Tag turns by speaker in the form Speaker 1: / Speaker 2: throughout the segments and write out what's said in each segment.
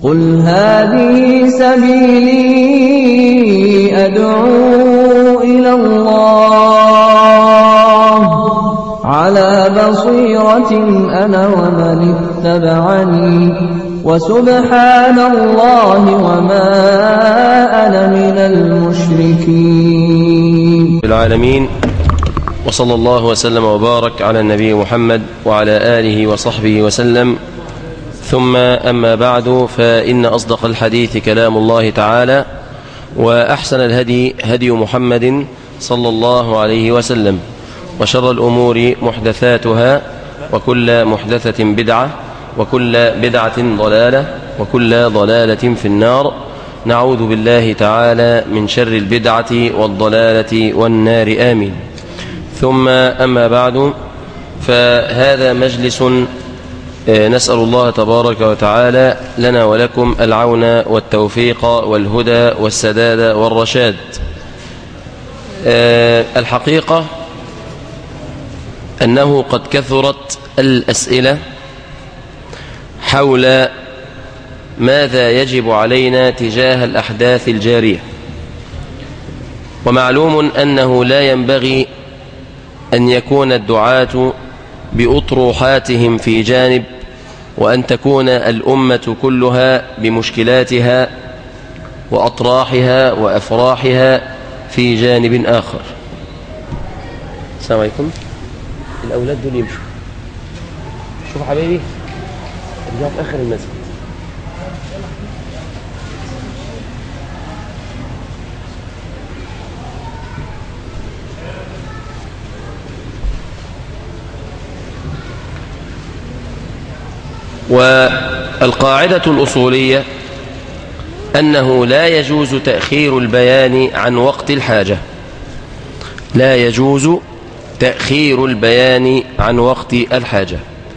Speaker 1: قل هذه سبيلي أدعو إلى الله على بصيرة أنا ومن اتبعني وسبحان الله وما أنا من المشركين
Speaker 2: العالمين وصلى الله وسلم وبارك على النبي محمد وعلى آله وصحبه وسلم ثم أما بعد فإن أصدق الحديث كلام الله تعالى وأحسن الهدي هدي محمد صلى الله عليه وسلم وشر الأمور محدثاتها وكل محدثة بدعة وكل بدعة ضلالة وكل ضلالة في النار نعوذ بالله تعالى من شر البدعة والضلالة والنار آمين ثم أما بعد فهذا مجلس نسأل الله تبارك وتعالى لنا ولكم العون والتوفيق والهدى والسداد والرشاد الحقيقة أنه قد كثرت الأسئلة حول ماذا يجب علينا تجاه الأحداث الجارية ومعلوم أنه لا ينبغي أن يكون الدعاة بأطروحاتهم في جانب وأن تكون الأمة كلها بمشكلاتها وأطراحها وأفراحها في جانب آخر السلام عليكم الأولاد دول يمشوا شوف حبيبي ارجعوا في آخر المسجد والقاعدة الأصولية أنه لا يجوز تأخير البيان عن وقت الحاجة لا يجوز تأخير البيان عن وقت الحاجة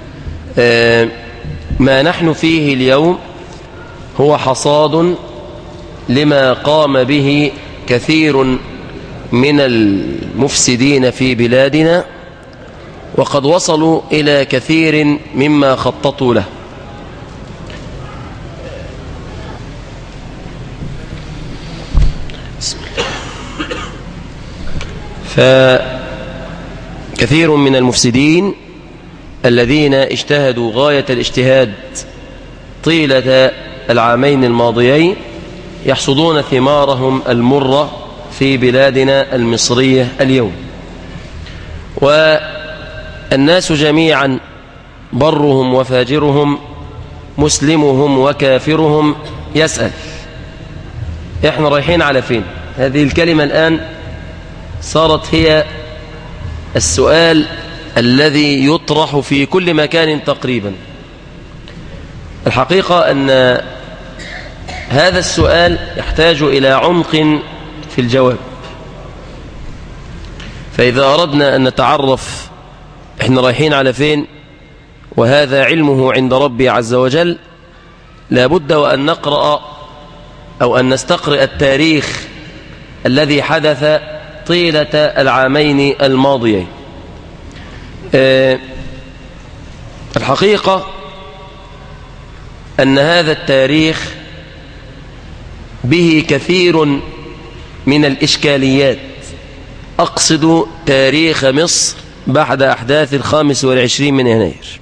Speaker 2: ما نحن فيه اليوم هو حصاد لما قام به كثير من المفسدين في بلادنا وقد وصلوا إلى كثير مما خططوا له فكثير من المفسدين الذين اجتهدوا غاية الاجتهاد طيلة العامين الماضيين يحصدون ثمارهم المرة في بلادنا المصرية اليوم والناس جميعا برهم وفاجرهم مسلمهم وكافرهم يسأل احنا رايحين على فين هذه الكلمة الآن صارت هي السؤال الذي يطرح في كل مكان تقريبا الحقيقة أن هذا السؤال يحتاج إلى عمق في الجواب فإذا أردنا أن نتعرف إحنا رايحين على فين وهذا علمه عند ربي عز وجل لابد وأن نقرأ أو أن نستقرئ التاريخ الذي حدث طيلة العامين الماضيين أه الحقيقة أن هذا التاريخ به كثير من الإشكاليات أقصد تاريخ مصر بعد أحداث الخامس والعشرين من يناير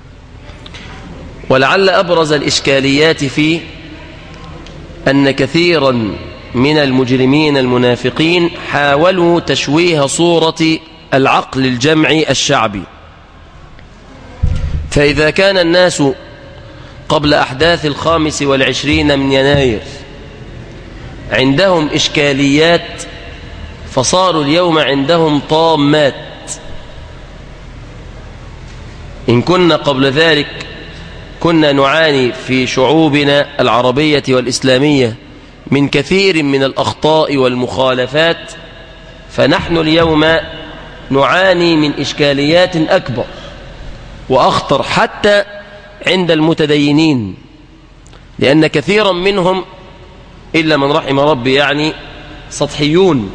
Speaker 2: ولعل أبرز الإشكاليات فيه أن كثيرا من المجرمين المنافقين حاولوا تشويه صورة العقل الجمعي الشعبي فإذا كان الناس قبل أحداث الخامس والعشرين من يناير عندهم إشكاليات فصاروا اليوم عندهم طامات إن كنا قبل ذلك كنا نعاني في شعوبنا العربية والإسلامية من كثير من الأخطاء والمخالفات فنحن اليوم نعاني من إشكاليات أكبر وأخطر حتى عند المتدينين لأن كثيرا منهم إلا من رحم ربي يعني سطحيون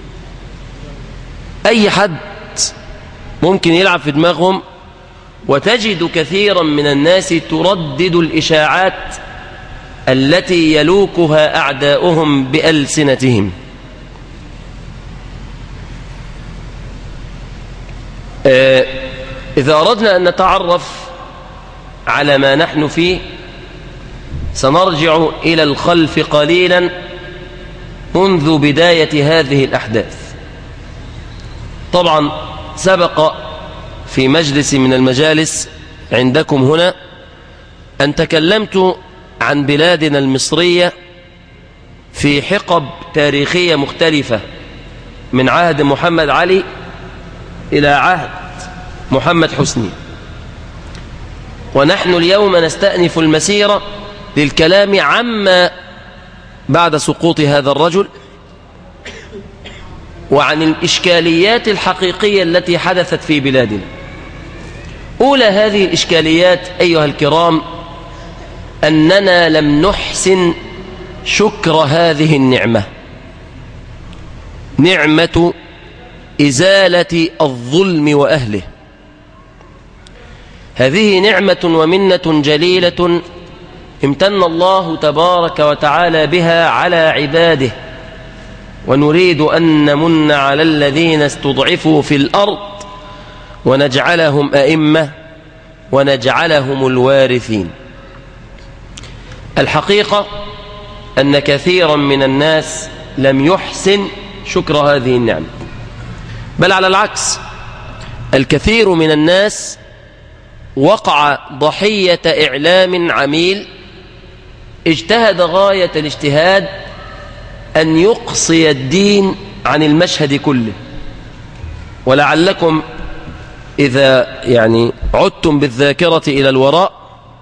Speaker 2: أي حد ممكن يلعب في دماغهم وتجد كثيرا من الناس تردد الإشاعات التي يلوكها أعداؤهم بألسنتهم آه، إذا أردنا أن نتعرف على ما نحن فيه سنرجع إلى الخلف قليلا منذ بداية هذه الأحداث طبعا سبق في مجلس من المجالس عندكم هنا أن تكلمت عن بلادنا المصرية في حقب تاريخية مختلفة من عهد محمد علي إلى عهد محمد حسني ونحن اليوم نستأنف المسيرة للكلام عما بعد سقوط هذا الرجل وعن الإشكاليات الحقيقية التي حدثت في بلادنا أولى هذه الإشكاليات أيها الكرام أننا لم نحسن شكر هذه النعمة نعمة إزالة الظلم وأهله هذه نعمة ومنة جليلة امتن الله تبارك وتعالى بها على عباده ونريد أن نمن على الذين استضعفوا في الأرض ونجعلهم أئمة ونجعلهم الوارثين الحقيقة أن كثيرا من الناس لم يحسن شكر هذه النعمة بل على العكس الكثير من الناس وقع ضحية إعلام عميل اجتهد غاية الاجتهاد أن يقصي الدين عن المشهد كله ولعلكم إذا يعني عدتم بالذاكرة إلى الوراء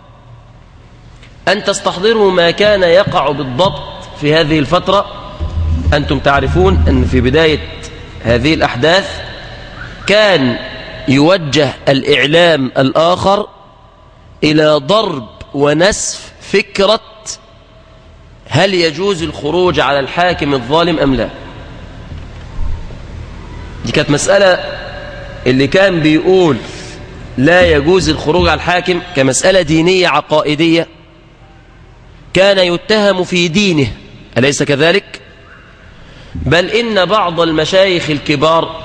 Speaker 2: أن تستحضروا ما كان يقع بالضبط في هذه الفترة أنتم تعرفون أن في بداية هذه الأحداث كان يوجه الإعلام الآخر إلى ضرب ونسف فكرة هل يجوز الخروج على الحاكم الظالم أم لا دي كانت مسألة اللي كان بيقول لا يجوز الخروج على الحاكم كمسألة دينية عقائدية كان يتهم في دينه أليس كذلك؟ بل إن بعض المشايخ الكبار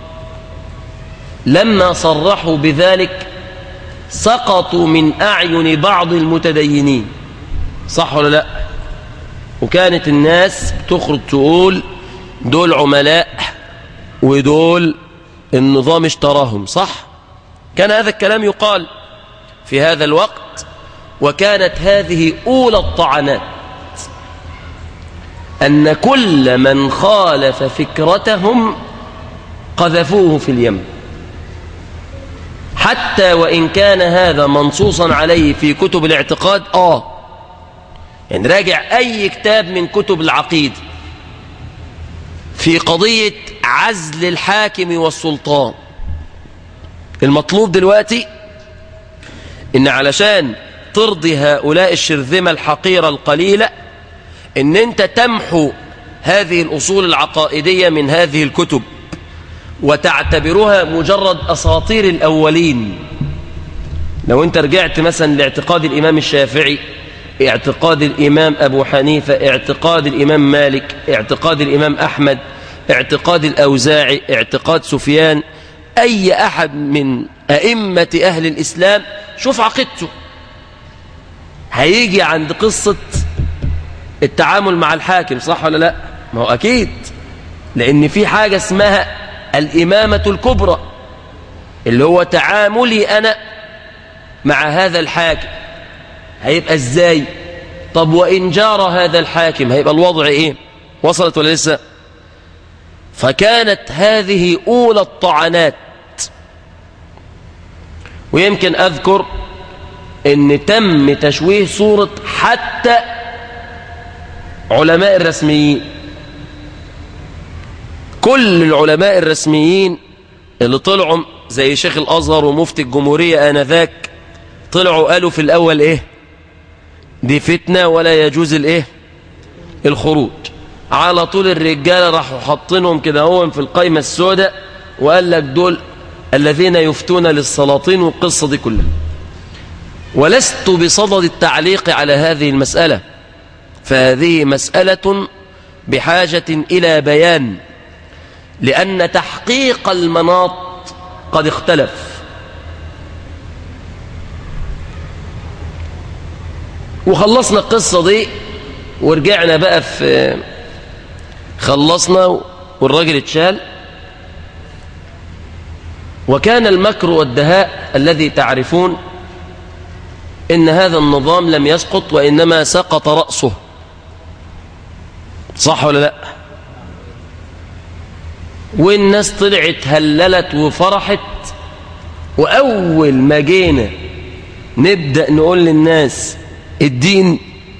Speaker 2: لما صرحوا بذلك سقطوا من أعين بعض المتدينين صح ولا لا وكانت الناس تخرج تقول دول عملاء ودول النظام اشتراهم صح كان هذا الكلام يقال في هذا الوقت وكانت هذه أولى الطعنات أن كل من خالف فكرتهم قذفوه في اليم حتى وإن كان هذا منصوصا عليه في كتب الاعتقاد آه يعني راجع أي كتاب من كتب العقيدة في قضية عزل الحاكم والسلطان المطلوب دلوقتي إن علشان ترضي هؤلاء الشرذمة الحقيرة القليلة إن أنت تمحو هذه الأصول العقائدية من هذه الكتب وتعتبرها مجرد أساطير الأولين لو أنت رجعت مثلا لاعتقاد الإمام الشافعي اعتقاد الإمام أبو حنيفة اعتقاد الإمام مالك اعتقاد الإمام أحمد اعتقاد الأوزاعي اعتقاد سفيان أي أحد من أئمة أهل الإسلام شوف عقيدته هيجي عند قصة التعامل مع الحاكم صح ولا لا ما هو أكيد لأن في حاجة اسمها الإمامة الكبرى اللي هو تعاملي أنا مع هذا الحاكم هيبقى ازاي طب وإن جار هذا الحاكم هيبقى الوضع إيه وصلت ولا لسه فكانت هذه أولى الطعنات ويمكن أذكر ان تم تشويه صورة حتى علماء الرسميين كل العلماء الرسميين اللي طلعوا زي شيخ الأزهر ومفتي الجمهورية آنذاك طلعوا قالوا في الأول إيه دي فتنة ولا يجوز الإيه الخروج على طول الرجالة راحوا حاطينهم كده هو في القايمة السوداء وقال لك دول الذين يفتون للسلاطين والقصة دي كلها ولست بصدد التعليق على هذه المسألة فهذه مسألة بحاجة إلى بيان لأن تحقيق المناط قد اختلف وخلصنا القصة دي ورجعنا بقى في خلصنا والراجل اتشال وكان المكر والدهاء الذي تعرفون إن هذا النظام لم يسقط وإنما سقط رأسه صح ولا لا والناس طلعت هللت وفرحت وأول ما جينا نبدأ نقول للناس الدين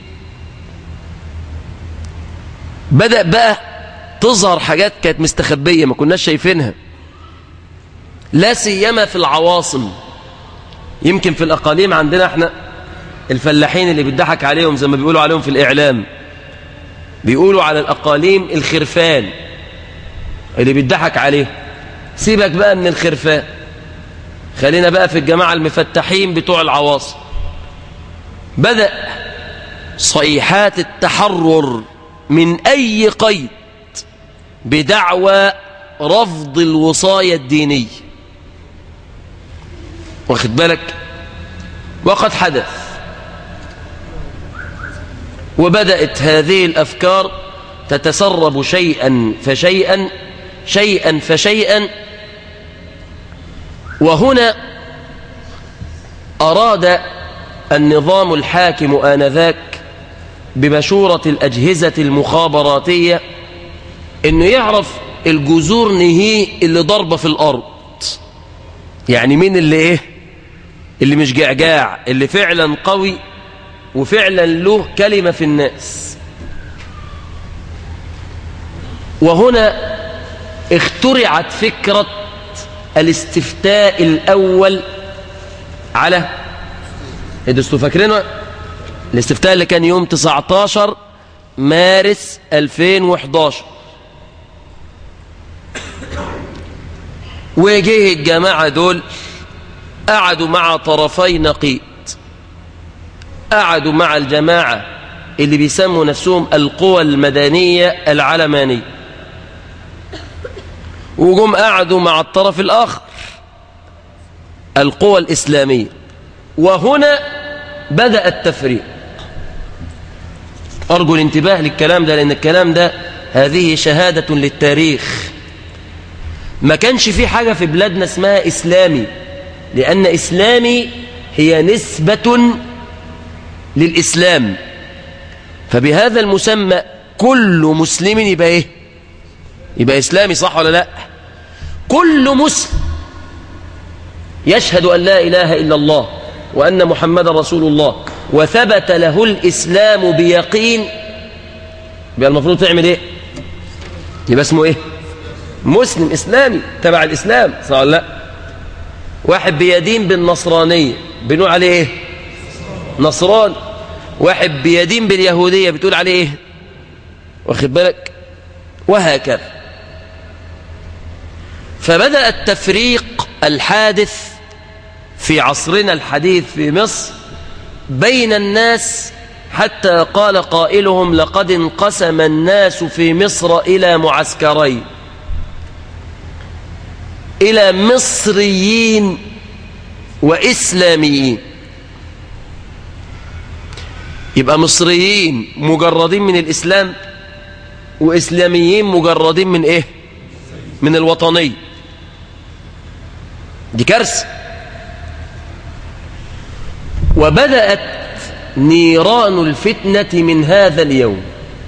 Speaker 2: بدأ بقى تظهر حاجات كانت مستخبية ما كناش شايفينها لا سيما في العواصم يمكن في الأقاليم عندنا احنا الفلاحين اللي بيضحك عليهم زي ما بيقولوا عليهم في الإعلام بيقولوا على الأقاليم الخرفان اللي بيضحك عليه سيبك بقى من الخرفان خلينا بقى في الجماعة المفتحين بتوع العواصم بدأ صيحات التحرر من أي قيد بدعوى رفض الوصاية الدينية واخد بالك وقد حدث وبدأت هذه الأفكار تتسرب شيئا فشيئا شيئا فشيئا وهنا أراد النظام الحاكم آنذاك بمشورة الأجهزة المخابراتية أنه يعرف الجذور نهي اللي ضربة في الأرض يعني مين اللي إيه اللي مش جعجاع اللي فعلا قوي وفعلا له كلمة في الناس وهنا اخترعت فكرة الاستفتاء الأول على ادستوا فاكرينه الاستفتاء اللي كان يوم 19 مارس 2011 وجه الجماعة دول قعدوا مع طرفي نقيض قعدوا مع الجماعة اللي بيسموا نفسهم القوى المدنية العلمانية وجم قعدوا مع الطرف الآخر القوى الإسلامية وهنا بدأ التفريق أرجو الانتباه للكلام ده لأن الكلام ده هذه شهادة للتاريخ ما كانش في حاجة في بلادنا اسمها إسلامي لأن إسلامي هي نسبة للإسلام فبهذا المسمى كل مسلم يبقى إيه يبقى إسلامي صح ولا لا كل مسلم يشهد أن لا إله إلا الله وأن محمد رسول الله وثبت له الإسلام بيقين يبقى المفروض تعمل إيه يبقى اسمه إيه مسلم إسلامي تبع الإسلام صح ولا لا واحد بيدين بالنصرانية بنقول عليه إيه نصران واحد بيدين باليهودية بتقول عليه إيه واخد بالك وهكذا فبدأ التفريق الحادث في عصرنا الحديث في مصر بين الناس حتى قال قائلهم لقد انقسم الناس في مصر إلى معسكرين إلى مصريين وإسلاميين يبقى مصريين مجردين من الإسلام وإسلاميين مجردين من إيه من الوطنية دي كارثة وبدأت نيران الفتنة من هذا اليوم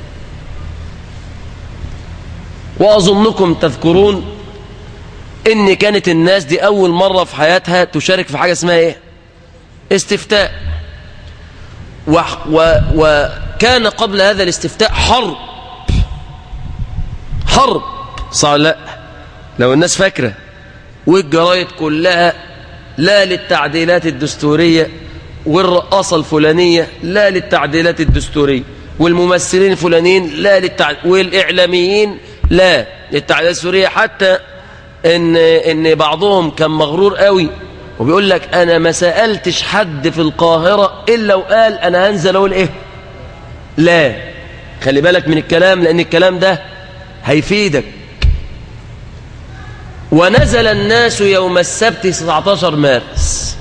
Speaker 2: وأظنكم تذكرون إن كانت الناس دي أول مرة في حياتها تشارك في حاجة اسمها إيه استفتاء و و وكان قبل هذا الاستفتاء حرب حرب صح لا لو الناس فاكرة والجرايد كلها لا للتعديلات الدستورية والرقاصة الفلانية لا للتعديلات الدستورية والممثلين الفلانيين لا للتع... والإعلاميين لا للتعديلات الدستورية حتى إن, إن بعضهم كان مغرور قوي وبيقول لك أنا ما سألتش حد في القاهرة إلا وقال أنا هنزل أقول إيه لا خلي بالك من الكلام لأن الكلام ده هيفيدك ونزل الناس يوم السبت 19 مارس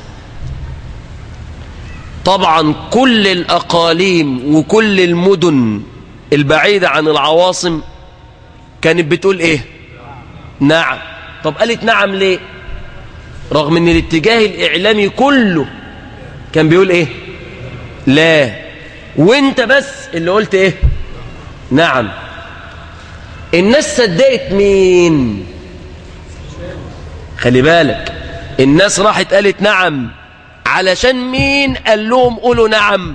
Speaker 2: طبعا كل الأقاليم وكل المدن البعيدة عن العواصم كانت بتقول ايه نعم طب قالت نعم ليه رغم ان الاتجاه الاعلامي كله كان بيقول ايه لا وانت بس اللي قلت ايه نعم الناس صدقت مين خلي بالك الناس راحت قالت نعم علشان مين قال لهم قولوا نعم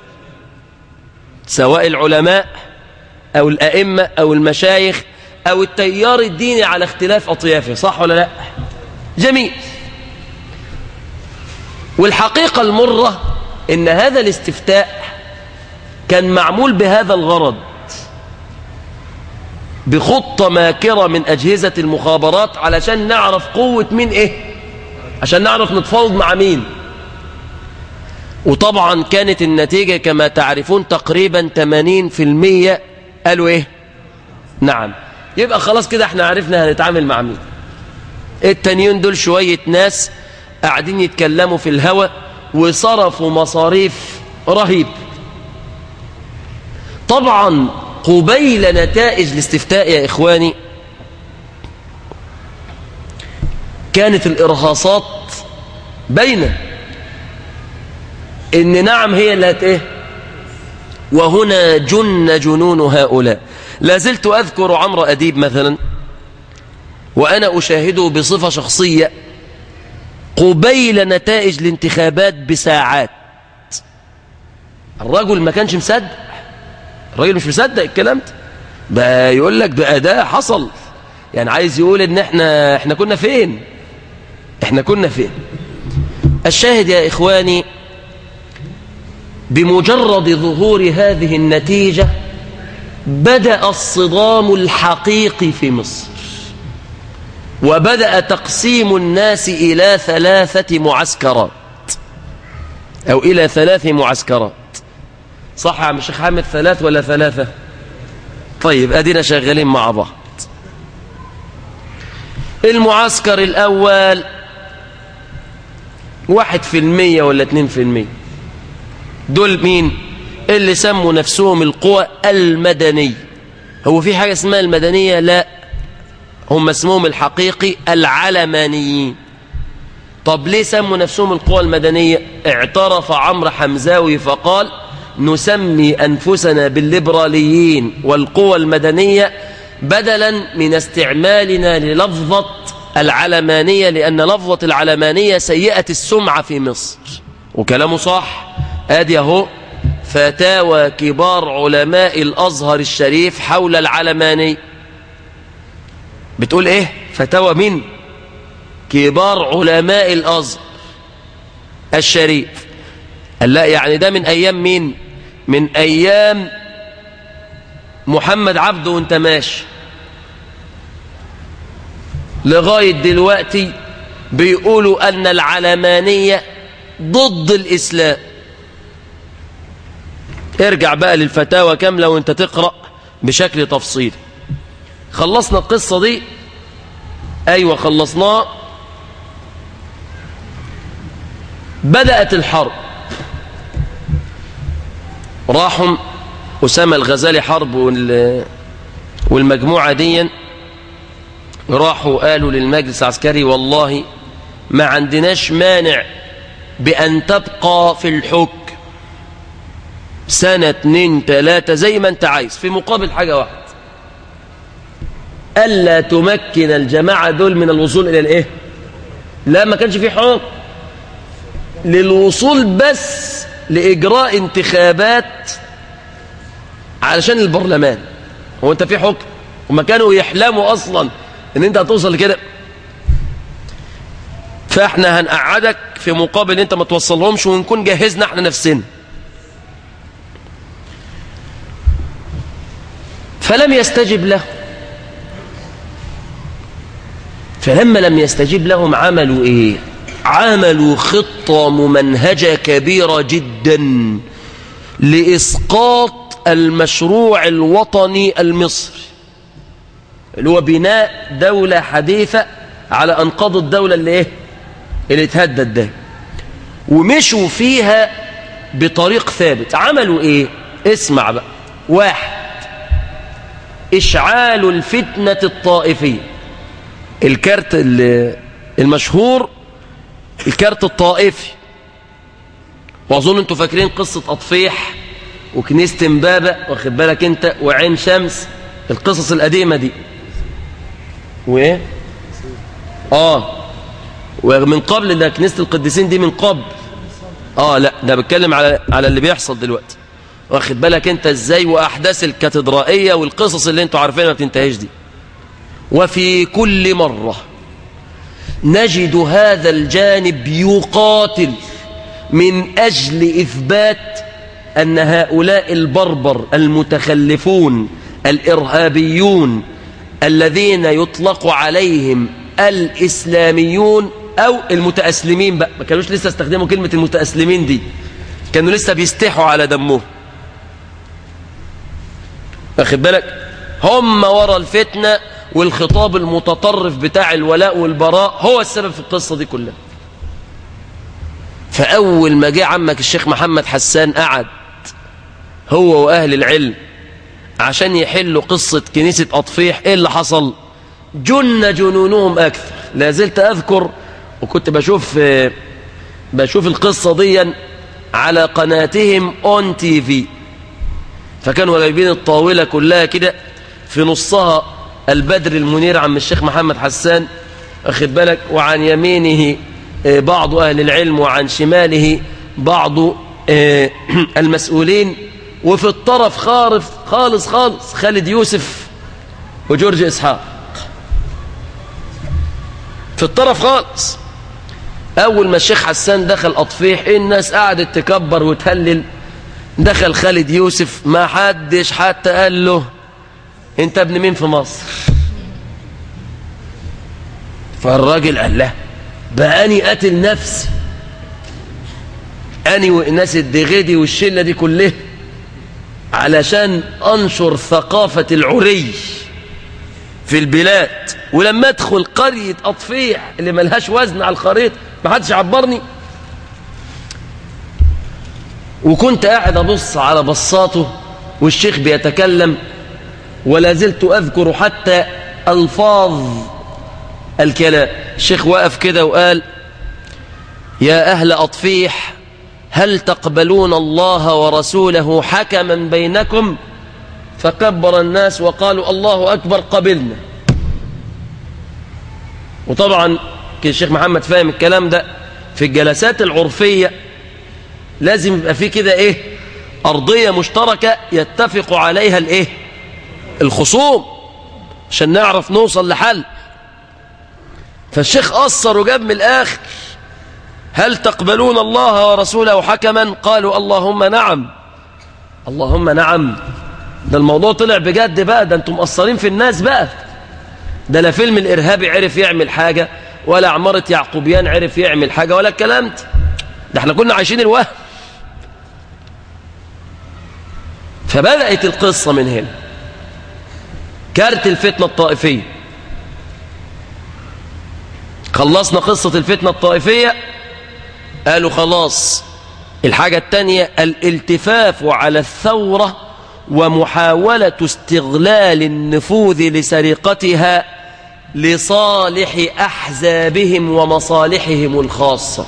Speaker 2: سواء العلماء أو الأئمة أو المشايخ أو التيار الديني على اختلاف أطيافه صح ولا لا جميل والحقيقة المرة إن هذا الاستفتاء كان معمول بهذا الغرض بخطة ماكرة من أجهزة المخابرات علشان نعرف قوة مين إيه عشان نعرف نتفاوض مع مين وطبعا كانت النتيجة كما تعرفون تقريبا 80% قالوا ايه نعم يبقى خلاص كده احنا عرفنا هنتعامل مع مين التانيين دول شوية ناس قاعدين يتكلموا في الهوا وصرفوا مصاريف رهيب طبعا قبيل نتائج الاستفتاء يا إخواني كانت الإرهاصات بين إن نعم هي اللي هت إيه وهنا جن جنون هؤلاء لا زلت أذكر عمرو أديب مثلا وأنا أشاهده بصفة شخصية قبيل نتائج الانتخابات بساعات الرجل ما كانش مصدق الراجل مش مصدق الكلام ده بقى يقول لك بقى ده حصل يعني عايز يقول ان احنا احنا كنا فين احنا كنا فين الشاهد يا اخواني بمجرد ظهور هذه النتيجة بدأ الصدام الحقيقي في مصر وبدأ تقسيم الناس إلى ثلاثة معسكرات أو إلى ثلاث معسكرات صح يا عم الشيخ حامد ثلاث ولا ثلاثة طيب أدينا شغالين مع بعض المعسكر الأول واحد في المية ولا اتنين في المية دول مين اللي سموا نفسهم القوى المدنية هو في حاجة اسمها المدنية لا هم اسمهم الحقيقي العلمانيين طب ليه سموا نفسهم القوى المدنية اعترف عمرو حمزاوي فقال نسمي أنفسنا بالليبراليين والقوى المدنية بدلا من استعمالنا للفظة العلمانية لأن لفظة العلمانية سيئة السمعة في مصر وكلامه صح ادي اهو فتاوى كبار علماء الازهر الشريف حول العلماني بتقول ايه فتاوى مين كبار علماء الازهر الشريف قال لا يعني ده من ايام مين من ايام محمد عبده وانت ماشي لغايه دلوقتي بيقولوا ان العلمانيه ضد الاسلام ارجع بقى للفتاوى كاملة وانت تقرأ بشكل تفصيلي خلصنا القصة دي ايوه خلصناها بدأت الحرب راحوا أسامة الغزالي حرب والمجموعة دي راحوا قالوا للمجلس العسكري والله ما عندناش مانع بأن تبقى في الحكم سنة اتنين تلاتة زي ما انت عايز في مقابل حاجة واحدة ألا تمكن الجماعة دول من الوصول إلى الإيه لا ما كانش في حكم للوصول بس لإجراء انتخابات علشان البرلمان هو انت في حكم وما كانوا يحلموا أصلا ان انت هتوصل لكده فاحنا هنقعدك في مقابل انت ما توصلهمش ونكون جهزنا احنا نفسنا فلم يستجب له فلما لم يستجب لهم عملوا ايه عملوا خطة ممنهجة كبيرة جدا لإسقاط المشروع الوطني المصري اللي هو بناء دولة حديثة على أنقاض الدولة اللي إيه اللي اتهدد ده ومشوا فيها بطريق ثابت عملوا إيه اسمع بقى واحد إشعال الفتنة الطائفية الكارت المشهور الكارت الطائفي وأظن أنتوا فاكرين قصة أطفيح وكنيسة امبابة واخد بالك أنت وعين شمس القصص القديمة دي وإيه آه ومن قبل ده كنيسة القديسين دي من قبل آه لا ده بتكلم على على اللي بيحصل دلوقتي واخد بالك انت ازاي واحداث الكاتدرائيه والقصص اللي انتوا عارفينها ما بتنتهيش دي وفي كل مره نجد هذا الجانب يقاتل من اجل اثبات ان هؤلاء البربر المتخلفون الارهابيون الذين يطلق عليهم الاسلاميون او المتاسلمين بقى ما كانوش لسه استخدموا كلمه المتاسلمين دي كانوا لسه بيستحوا على دمهم واخد بالك هم ورا الفتنة والخطاب المتطرف بتاع الولاء والبراء هو السبب في القصة دي كلها فأول ما جه عمك الشيخ محمد حسان قعد هو وأهل العلم عشان يحلوا قصة كنيسة أطفيح إيه اللي حصل جن جنونهم أكثر لا زلت أذكر وكنت بشوف بشوف القصة دي على قناتهم اون تي في فكانوا جايبين الطاولة كلها كده في نصها البدر المنير عم الشيخ محمد حسان أخذ بالك وعن يمينه بعض أهل العلم وعن شماله بعض المسؤولين وفي الطرف خالص خالص خالص خالد يوسف وجورج إسحاق في الطرف خالص أول ما الشيخ حسان دخل أطفيح الناس قعدت تكبر وتهلل دخل خالد يوسف ما حدش حتى قال له انت ابن مين في مصر فالراجل قال له بقى اني قاتل نفسي اني والناس الدغيدي والشله دي كلها علشان انشر ثقافه العري في البلاد ولما ادخل قريه اطفيح اللي ملهاش وزن على الخريطه ما حدش عبرني وكنت قاعد أبص على بصاته والشيخ بيتكلم ولا زلت أذكر حتى ألفاظ الكلام الشيخ وقف كده وقال يا أهل أطفيح هل تقبلون الله ورسوله حكما بينكم فكبر الناس وقالوا الله أكبر قبلنا وطبعا الشيخ محمد فاهم الكلام ده في الجلسات العرفية لازم يبقى فيه كده ايه ارضيه مشتركه يتفق عليها الايه الخصوم عشان نعرف نوصل لحل فالشيخ قصر وجاب من الاخر هل تقبلون الله ورسوله حكما قالوا اللهم نعم اللهم نعم ده الموضوع طلع بجد بقى ده انتم مقصرين في الناس بقى ده لا فيلم الارهابي عرف يعمل حاجه ولا عماره يعقوبيان عرف يعمل حاجه ولا الكلام ده ده احنا كنا عايشين الوهم فبدأت القصة من هنا كارت الفتنة الطائفية خلصنا قصة الفتنة الطائفية قالوا خلاص الحاجة التانية الالتفاف على الثورة ومحاولة استغلال النفوذ لسرقتها لصالح أحزابهم ومصالحهم الخاصة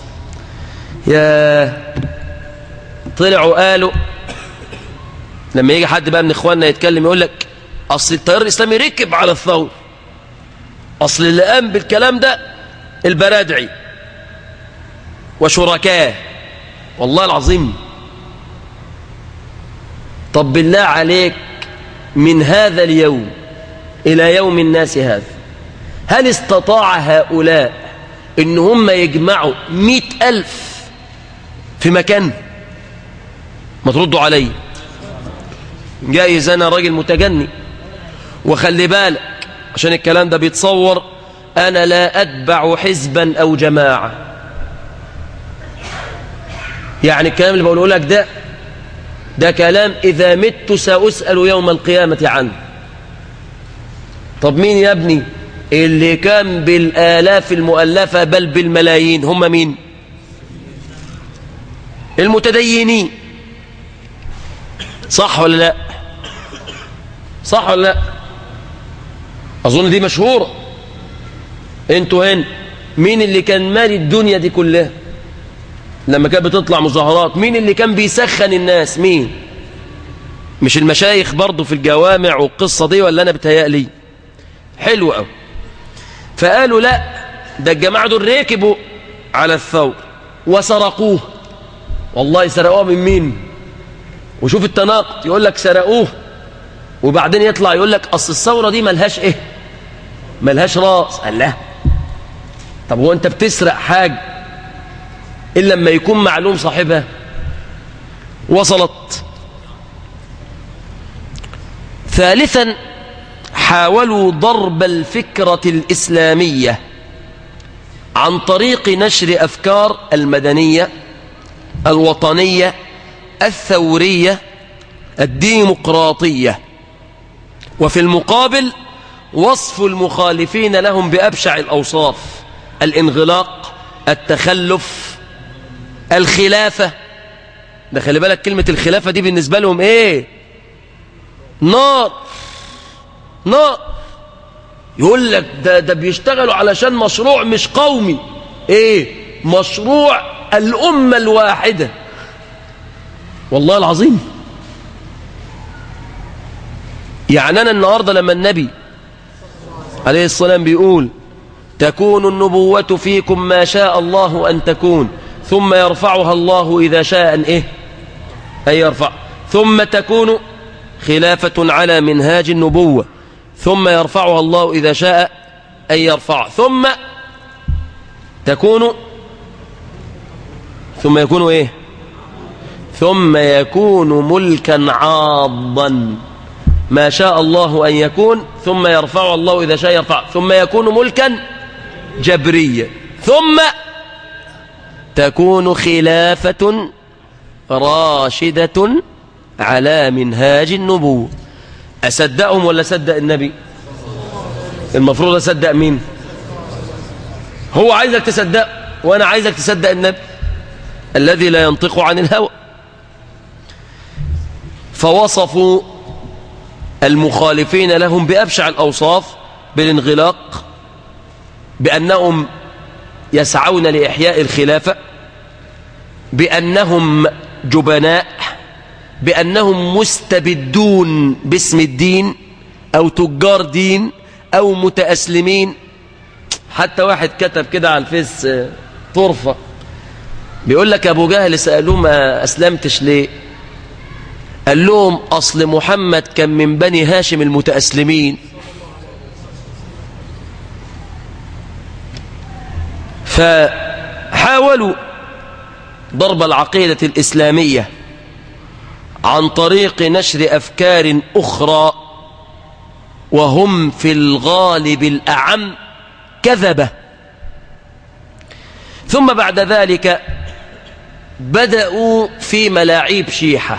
Speaker 2: يا طلعوا قالوا لما يجي حد بقى من اخواننا يتكلم يقول لك اصل التيار الاسلامي ركب على الثوره اصل اللي قام بالكلام ده البرادعي وشركاه والله العظيم طب بالله عليك من هذا اليوم إلى يوم الناس هذا هل استطاع هؤلاء إن هم يجمعوا مئة ألف في مكان ما تردوا علي جايز أنا راجل متجني وخلي بالك عشان الكلام ده بيتصور أنا لا أتبع حزبا أو جماعة يعني الكلام اللي بقوله لك ده ده كلام إذا مت سأسأل يوم القيامة عنه طب مين يا ابني اللي كان بالآلاف المؤلفة بل بالملايين هم مين المتدينين صح ولا لا صح ولا لا أظن دي مشهورة انتوا هنا مين اللي كان مالي الدنيا دي كلها لما كانت بتطلع مظاهرات مين اللي كان بيسخن الناس مين مش المشايخ برضو في الجوامع والقصة دي ولا أنا بتهيألي حلو قوي فقالوا لا ده الجماعة دول ركبوا على الثور وسرقوه والله سرقوه من مين وشوف التناقض يقول لك سرقوه وبعدين يطلع يقول لك أصل الثورة دي ملهاش إيه ملهاش راس قال لا طب هو أنت بتسرق حاجة إلا لما يكون معلوم صاحبها وصلت ثالثا حاولوا ضرب الفكرة الإسلامية عن طريق نشر أفكار المدنية الوطنية الثورية الديمقراطية وفي المقابل وصف المخالفين لهم بأبشع الأوصاف الانغلاق التخلف الخلافة ده خلي بالك كلمة الخلافة دي بالنسبة لهم ايه نار نار يقول لك ده, ده بيشتغلوا علشان مشروع مش قومي ايه مشروع الأمة الواحدة والله العظيم يعني أنا النهاردة لما النبي عليه السلام بيقول تكون النبوة فيكم ما شاء الله أن تكون ثم يرفعها الله إذا شاء أن إيه أن يرفع ثم تكون خلافة على منهاج النبوة ثم يرفعها الله إذا شاء أن يرفع ثم تكون ثم يكون إيه ثم يكون ملكا عاضا ما شاء الله أن يكون ثم يرفع الله إذا شاء يرفع ثم يكون ملكا جبريا ثم تكون خلافة راشدة على منهاج النبوة أصدقهم ولا صدق النبي المفروض أصدق مين هو عايزك تصدق وأنا عايزك تصدق النبي الذي لا ينطق عن الهوى فوصفوا المخالفين لهم بأبشع الأوصاف بالانغلاق بأنهم يسعون لإحياء الخلافة بأنهم جبناء بأنهم مستبدون باسم الدين أو تجار دين أو متأسلمين حتى واحد كتب كده على الفيس طرفة بيقول لك أبو جهل سألوه ما أسلمتش ليه قال لهم أصل محمد كان من بني هاشم المتأسلمين فحاولوا ضرب العقيدة الإسلامية عن طريق نشر أفكار أخرى وهم في الغالب الأعم كذبة ثم بعد ذلك بدأوا في ملاعيب شيحة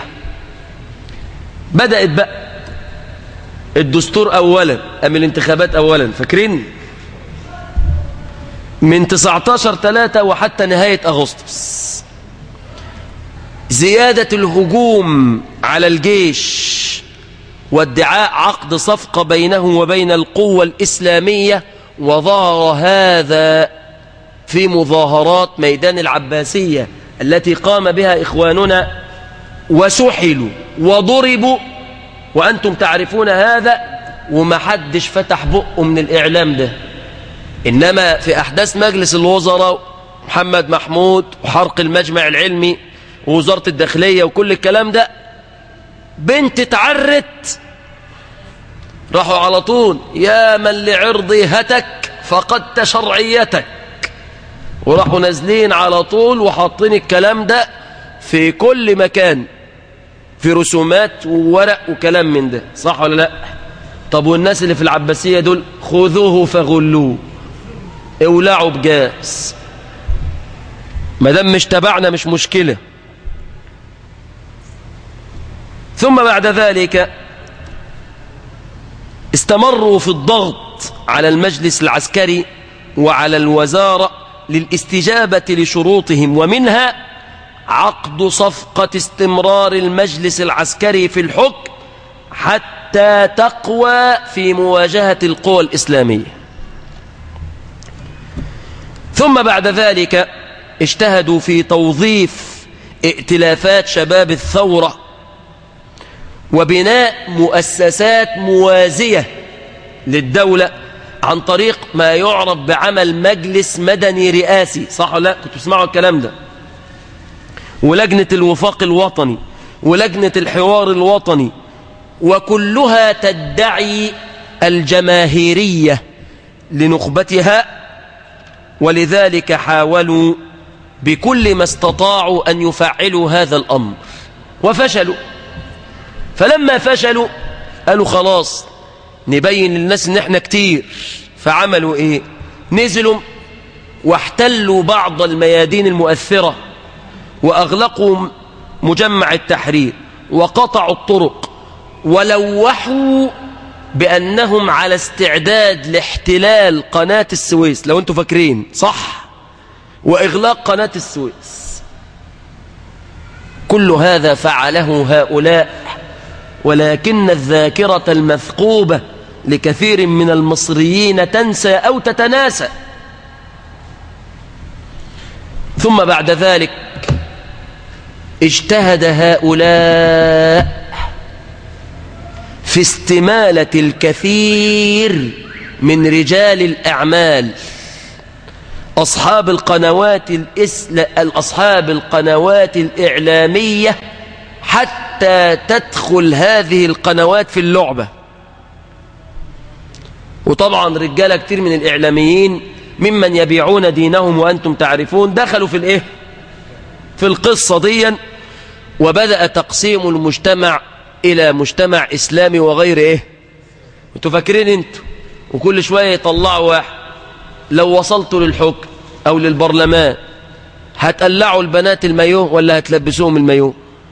Speaker 2: بدأت بقى الدستور أولا أم الانتخابات أولا فاكرين من 19 3 وحتى نهاية أغسطس زيادة الهجوم على الجيش وادعاء عقد صفقة بينه وبين القوة الإسلامية وظهر هذا في مظاهرات ميدان العباسية التي قام بها إخواننا وسحلوا وضربوا وأنتم تعرفون هذا ومحدش فتح بقه من الإعلام ده إنما في أحداث مجلس الوزراء محمد محمود وحرق المجمع العلمي ووزارة الداخلية وكل الكلام ده بنت اتعرت راحوا على طول يا من لعرضي هتك فقدت شرعيتك وراحوا نازلين على طول وحاطين الكلام ده في كل مكان في رسومات وورق وكلام من ده صح ولا لا طب والناس اللي في العباسية دول خذوه فغلوه اولعوا بجاز ما دام مش تبعنا مش مشكلة ثم بعد ذلك استمروا في الضغط على المجلس العسكري وعلى الوزارة للاستجابة لشروطهم ومنها عقد صفقة استمرار المجلس العسكري في الحكم حتى تقوى في مواجهة القوى الإسلامية ثم بعد ذلك اجتهدوا في توظيف ائتلافات شباب الثورة وبناء مؤسسات موازية للدولة عن طريق ما يعرف بعمل مجلس مدني رئاسي صح ولا لا كنتوا تسمعوا الكلام ده ولجنة الوفاق الوطني ولجنة الحوار الوطني وكلها تدعي الجماهيرية لنخبتها ولذلك حاولوا بكل ما استطاعوا أن يفعلوا هذا الأمر وفشلوا فلما فشلوا قالوا خلاص نبين للناس ان احنا كتير فعملوا ايه نزلوا واحتلوا بعض الميادين المؤثرة واغلقوا مجمع التحرير وقطعوا الطرق ولوحوا بأنهم على استعداد لاحتلال قناة السويس لو انتم فاكرين صح وإغلاق قناة السويس كل هذا فعله هؤلاء ولكن الذاكرة المثقوبة لكثير من المصريين تنسى أو تتناسى ثم بعد ذلك اجتهد هؤلاء في استمالة الكثير من رجال الأعمال أصحاب القنوات الإسل... أصحاب القنوات الإعلامية حتى تدخل هذه القنوات في اللعبة وطبعا رجالة كتير من الإعلاميين ممن يبيعون دينهم وأنتم تعرفون دخلوا في الإيه في القصة دي وبدأ تقسيم المجتمع إلى مجتمع إسلامي وغير إيه انتوا فاكرين انتوا وكل شوية يطلعوا واحد لو وصلتوا للحكم أو للبرلمان هتقلعوا البنات المايوه ولا هتلبسوهم المايوه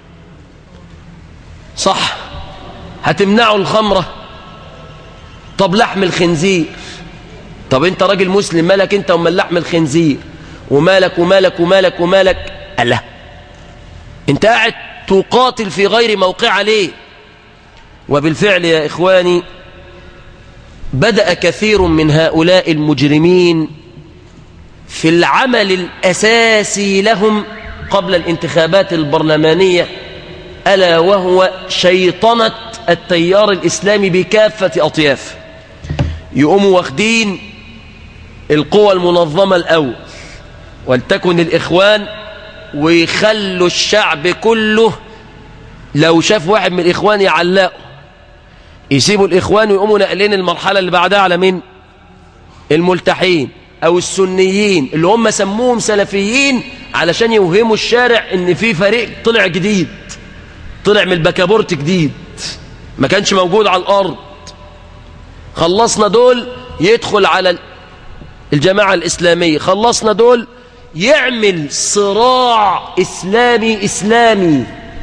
Speaker 2: صح هتمنعوا الخمرة طب لحم الخنزير طب انت راجل مسلم مالك انت ومال لحم الخنزير ومالك ومالك ومالك ومالك ألا انت قاعد تقاتل في غير موقع ليه وبالفعل يا إخواني بدأ كثير من هؤلاء المجرمين في العمل الأساسي لهم قبل الانتخابات البرلمانية ألا وهو شيطنة التيار الإسلامي بكافة أطيافه يقوموا واخدين القوى المنظمة الأول ولتكن الإخوان ويخلوا الشعب كله لو شاف واحد من الإخوان يعلقه يسيبوا الإخوان ويقوموا نقلين المرحلة اللي بعدها على مين الملتحين أو السنيين اللي هم سموهم سلفيين علشان يوهموا الشارع ان في فريق طلع جديد طلع من البكابورت جديد ما كانش موجود على الأرض خلصنا دول يدخل على الجماعة الإسلامية خلصنا دول يعمل صراع إسلامي إسلامي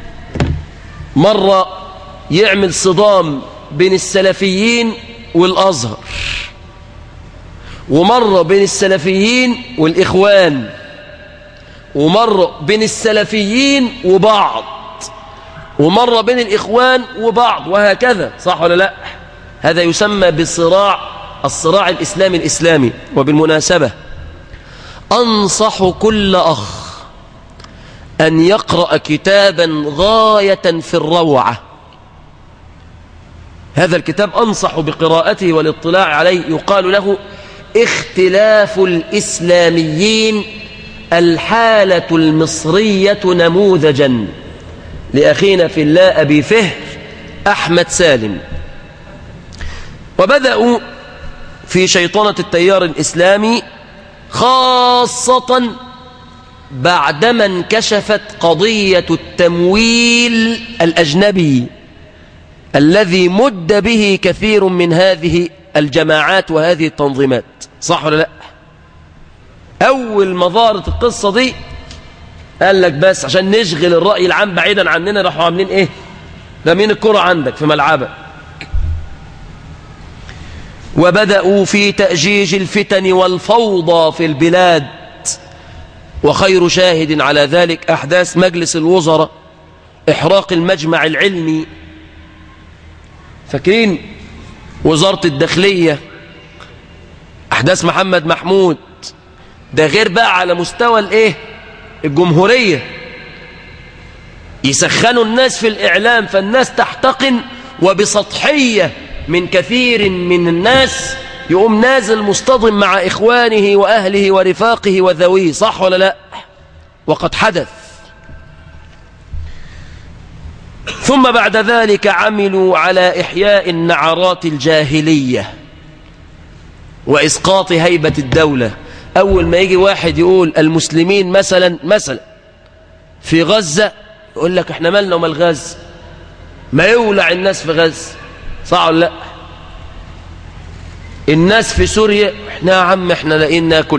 Speaker 2: مرة يعمل صدام بين السلفيين والأزهر ومرة بين السلفيين والإخوان ومرة بين السلفيين وبعض ومرة بين الإخوان وبعض وهكذا صح ولا لا هذا يسمى بصراع الصراع الإسلامي الإسلامي وبالمناسبة أنصح كل أخ أن يقرأ كتابا غاية في الروعة هذا الكتاب أنصح بقراءته والاطلاع عليه يقال له اختلاف الإسلاميين الحالة المصرية نموذجا لأخينا في الله أبي فهر أحمد سالم وبدأوا في شيطنة التيار الإسلامي خاصة بعدما انكشفت قضية التمويل الأجنبي الذي مد به كثير من هذه الجماعات وهذه التنظيمات صح ولا لا أول ما ظهرت القصة دي قال لك بس عشان نشغل الرأي العام بعيدا عننا راحوا عاملين ايه رامين الكرة عندك في ملعبك وبدأوا في تأجيج الفتن والفوضى في البلاد وخير شاهد على ذلك أحداث مجلس الوزراء إحراق المجمع العلمي فاكرين وزارة الداخلية أحداث محمد محمود ده غير بقى على مستوى الايه الجمهورية يسخنوا الناس في الإعلام فالناس تحتقن وبسطحية من كثير من الناس يقوم نازل مصطدم مع إخوانه وأهله ورفاقه وذويه صح ولا لا وقد حدث ثم بعد ذلك عملوا على إحياء النعرات الجاهلية وإسقاط هيبة الدولة أول ما يجي واحد يقول المسلمين مثلا مثلا في غزة يقول لك احنا مالنا ومال غزة ما يولع الناس في غزة صح ولا لا الناس في سوريا احنا يا عم احنا لاقيين ناكل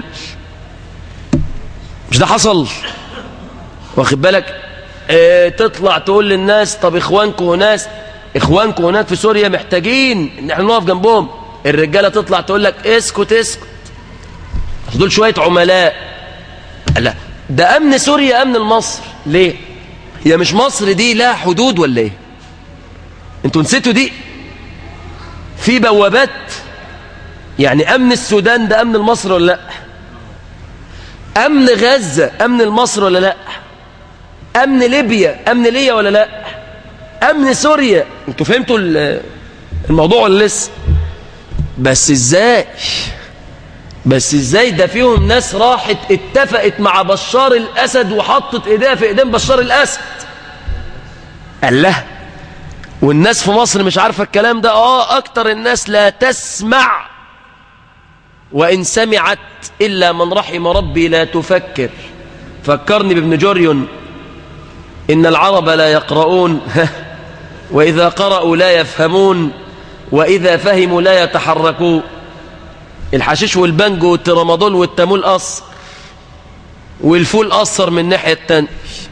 Speaker 2: مش ده حصل واخد بالك اه تطلع تقول للناس طب اخوانكم هناس اخوانكم هناك في سوريا محتاجين ان احنا نقف جنبهم الرجاله تطلع تقول لك اسكت اسكت دول شويه عملاء لا ده امن سوريا امن مصر ليه هي مش مصر دي لها حدود ولا ايه انتوا نسيتوا دي في بوابات يعني امن السودان ده امن مصر ولا لا امن غزه امن مصر ولا لا امن ليبيا امن ليا ولا لا امن سوريا انتوا فهمتوا الموضوع ولا لسه بس ازاي بس ازاي ده فيهم ناس راحت اتفقت مع بشار الاسد وحطت ايديها في ايدين بشار الاسد قال له والناس في مصر مش عارفه الكلام ده اه اكتر الناس لا تسمع وان سمعت الا من رحم ربي لا تفكر فكرني بابن جوريون ان العرب لا يقرؤون واذا قرأوا لا يفهمون واذا فهموا لا يتحركون الحشيش والبنجو والترامادول والتامول قصر والفول قصر من الناحية التانية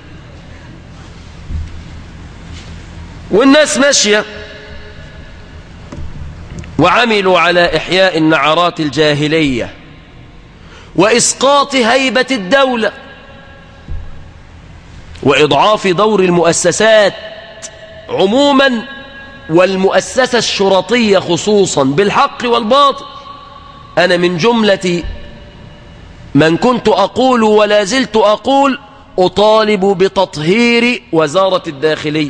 Speaker 2: والناس ماشية وعملوا على إحياء النعرات الجاهلية وإسقاط هيبة الدولة وإضعاف دور المؤسسات عموما والمؤسسة الشرطية خصوصا بالحق والباطل أنا من جملة من كنت أقول ولا زلت أقول أطالب بتطهير وزارة الداخلية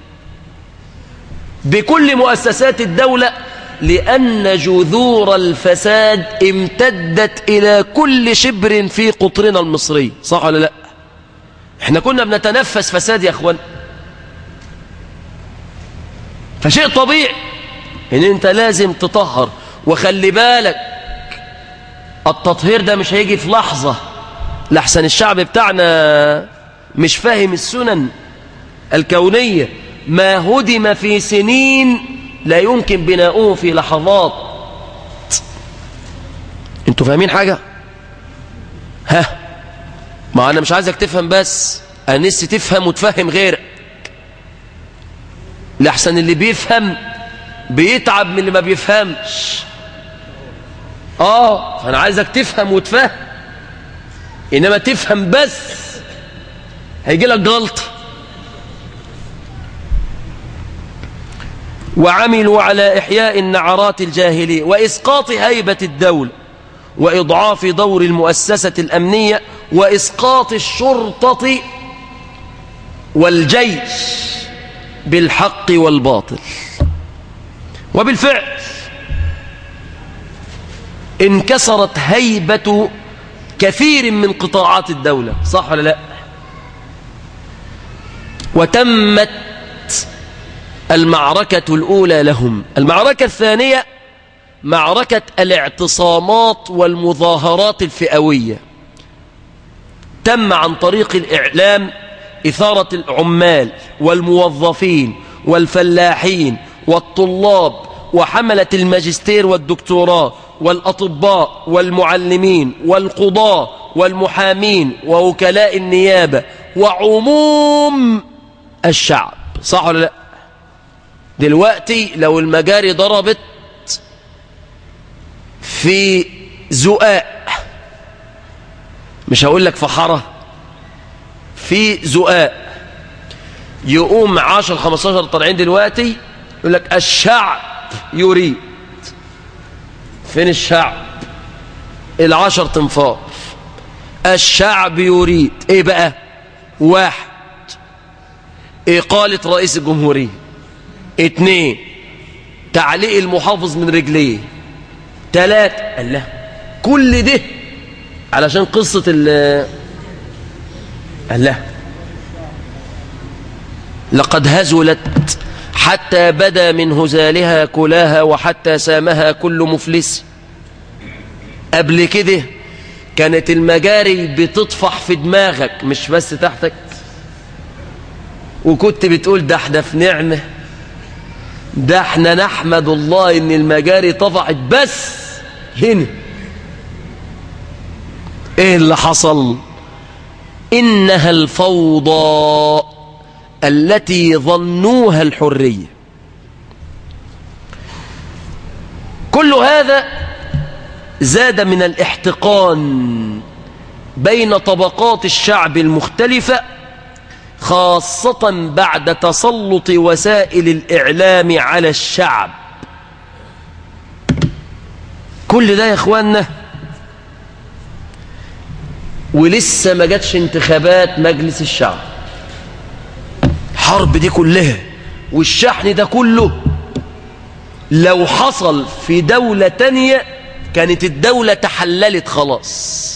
Speaker 2: بكل مؤسسات الدولة لأن جذور الفساد امتدت إلى كل شبر في قطرنا المصري صح ولا لا احنا كنا بنتنفس فساد يا أخوان فشيء طبيعي ان انت لازم تطهر وخلي بالك التطهير ده مش هيجي في لحظة لحسن الشعب بتاعنا مش فاهم السنن الكونية ما هدم في سنين لا يمكن بناؤه في لحظات انتوا فاهمين حاجة ها ما انا مش عايزك تفهم بس انا نفسي تفهم وتفهم غيرك لحسن اللي بيفهم بيتعب من اللي ما بيفهمش اه فانا عايزك تفهم وتفهم انما تفهم بس هيجي لك غلطه وعملوا على إحياء النعرات الجاهلية وإسقاط هيبة الدولة وإضعاف دور المؤسسة الأمنية وإسقاط الشرطة والجيش بالحق والباطل وبالفعل انكسرت هيبة كثير من قطاعات الدولة صح ولا لا وتمت المعركة الأولى لهم المعركة الثانية معركة الاعتصامات والمظاهرات الفئوية تم عن طريق الإعلام إثارة العمال والموظفين والفلاحين والطلاب وحملة الماجستير والدكتوراه والأطباء والمعلمين والقضاة والمحامين ووكلاء النيابة وعموم الشعب صح ولا لا دلوقتي لو المجاري ضربت في زقاق مش هقول لك في حارة في زقاق يقوم 10 15 طالعين دلوقتي يقول لك الشعب يريد فين الشعب العشر تنفار الشعب يريد ايه بقى واحد إقالة رئيس الجمهورية اتنين تعليق المحافظ من رجليه تلاتة الله كل ده علشان قصة ال الله لقد هزلت حتى بدا من هزالها كلاها وحتى سامها كل مفلس قبل كده كانت المجاري بتطفح في دماغك مش بس تحتك وكنت بتقول ده احنا في نعمة ده احنا نحمد الله ان المجاري طفحت بس هنا ايه اللي حصل انها الفوضى التي ظنوها الحرية كل هذا زاد من الاحتقان بين طبقات الشعب المختلفة خاصة بعد تسلط وسائل الإعلام على الشعب كل ده يا إخواننا ولسه ما جاتش انتخابات مجلس الشعب الحرب دي كلها والشحن ده كله لو حصل في دولة تانية كانت الدولة تحللت خلاص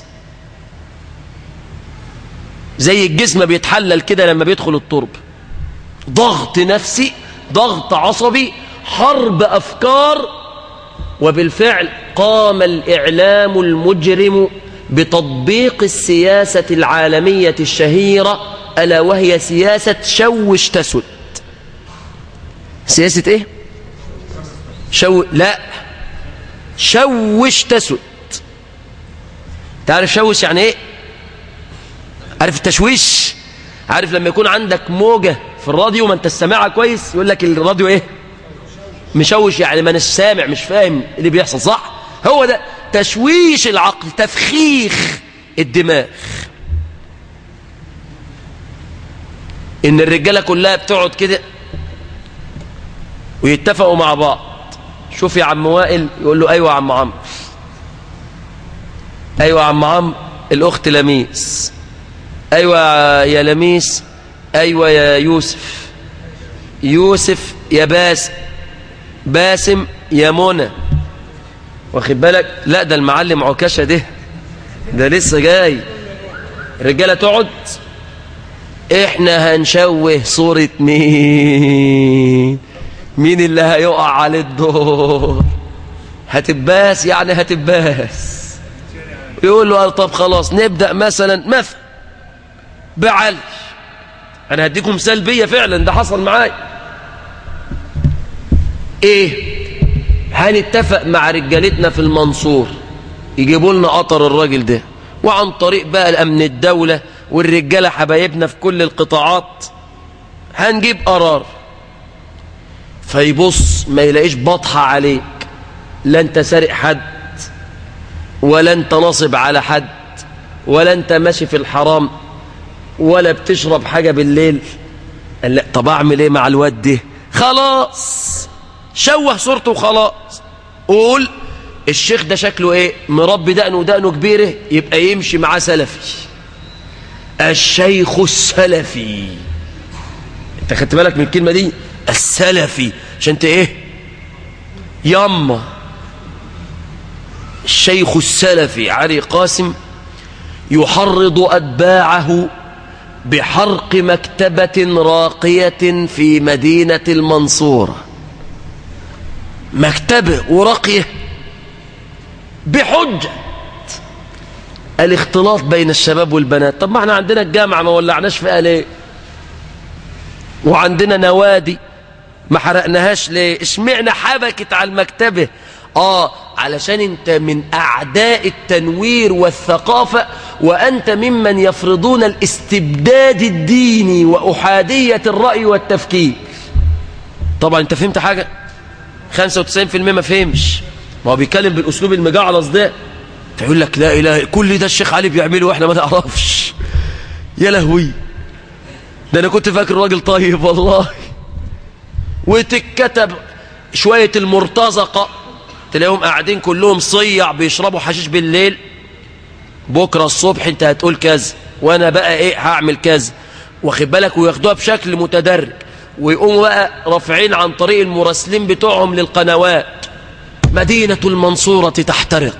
Speaker 2: زي الجسم بيتحلل كده لما بيدخل الترب ضغط نفسي ضغط عصبي حرب أفكار وبالفعل قام الإعلام المجرم بتطبيق السياسة العالمية الشهيرة ألا وهي سياسة شوش تسد سياسة إيه؟ شو لا شوش تسد تعرف شوش يعني إيه؟ عارف التشويش عارف لما يكون عندك موجة في الراديو ما انت سامعها كويس يقول لك الراديو ايه مشوش يعني ما اناش سامع مش فاهم اللي بيحصل صح هو ده تشويش العقل تفخيخ الدماغ ان الرجاله كلها بتقعد كده ويتفقوا مع بعض شوف يا عم وائل يقول له ايوه يا عم عمرو ايوه يا عم عمرو الاخت لميس ايوه يا لميس ايوه يا يوسف يوسف يا باسم باسم يا منى واخد بالك لا ده المعلم عكاشة ده ده لسه جاي الرجاله تقعد احنا هنشوه صورة مين مين اللي هيقع على الدور هتباس يعني هتباس يقول له طب خلاص نبدأ مثلا مثل بعلي انا هديكم سلبية فعلا ده حصل معايا ايه هنتفق مع رجالتنا في المنصور يجيبوا لنا قطر الراجل ده وعن طريق بقى الامن الدولة والرجالة حبايبنا في كل القطاعات هنجيب قرار فيبص ما يلاقيش بطحة عليك لا انت سارق حد ولا انت نصب على حد ولا انت ماشي في الحرام ولا بتشرب حاجة بالليل قال لا طب اعمل ايه مع الواد ده خلاص شوه صورته وخلاص قول الشيخ ده شكله ايه مربي دقنه ودقنه كبيره يبقى يمشي معاه سلفي الشيخ السلفي انت خدت بالك من الكلمة دي السلفي عشان انت ايه يما الشيخ السلفي علي قاسم يحرض أتباعه بحرق مكتبة راقية في مدينة المنصورة مكتبة وراقية بحجة الاختلاط بين الشباب والبنات طب ما احنا عندنا الجامعة ما ولعناش فيها ليه وعندنا نوادي ما حرقناهاش ليه اشمعنا حبكت على المكتبة اه علشان انت من اعداء التنوير والثقافة وانت ممن يفرضون الاستبداد الديني واحادية الرأي والتفكير طبعا انت فهمت حاجة 95% ما فهمش ما هو بيتكلم بالاسلوب المجعلص ده فيقول لك لا اله كل ده الشيخ علي بيعمله واحنا ما نعرفش يا لهوي ده انا كنت فاكر راجل طيب والله وتتكتب شوية المرتزقة تلاقيهم قاعدين كلهم صيع بيشربوا حشيش بالليل بكرة الصبح انت هتقول كذا وانا بقى ايه هعمل كذا واخد بالك وياخدوها بشكل متدرج ويقوموا بقى رافعين عن طريق المراسلين بتوعهم للقنوات مدينة المنصورة تحترق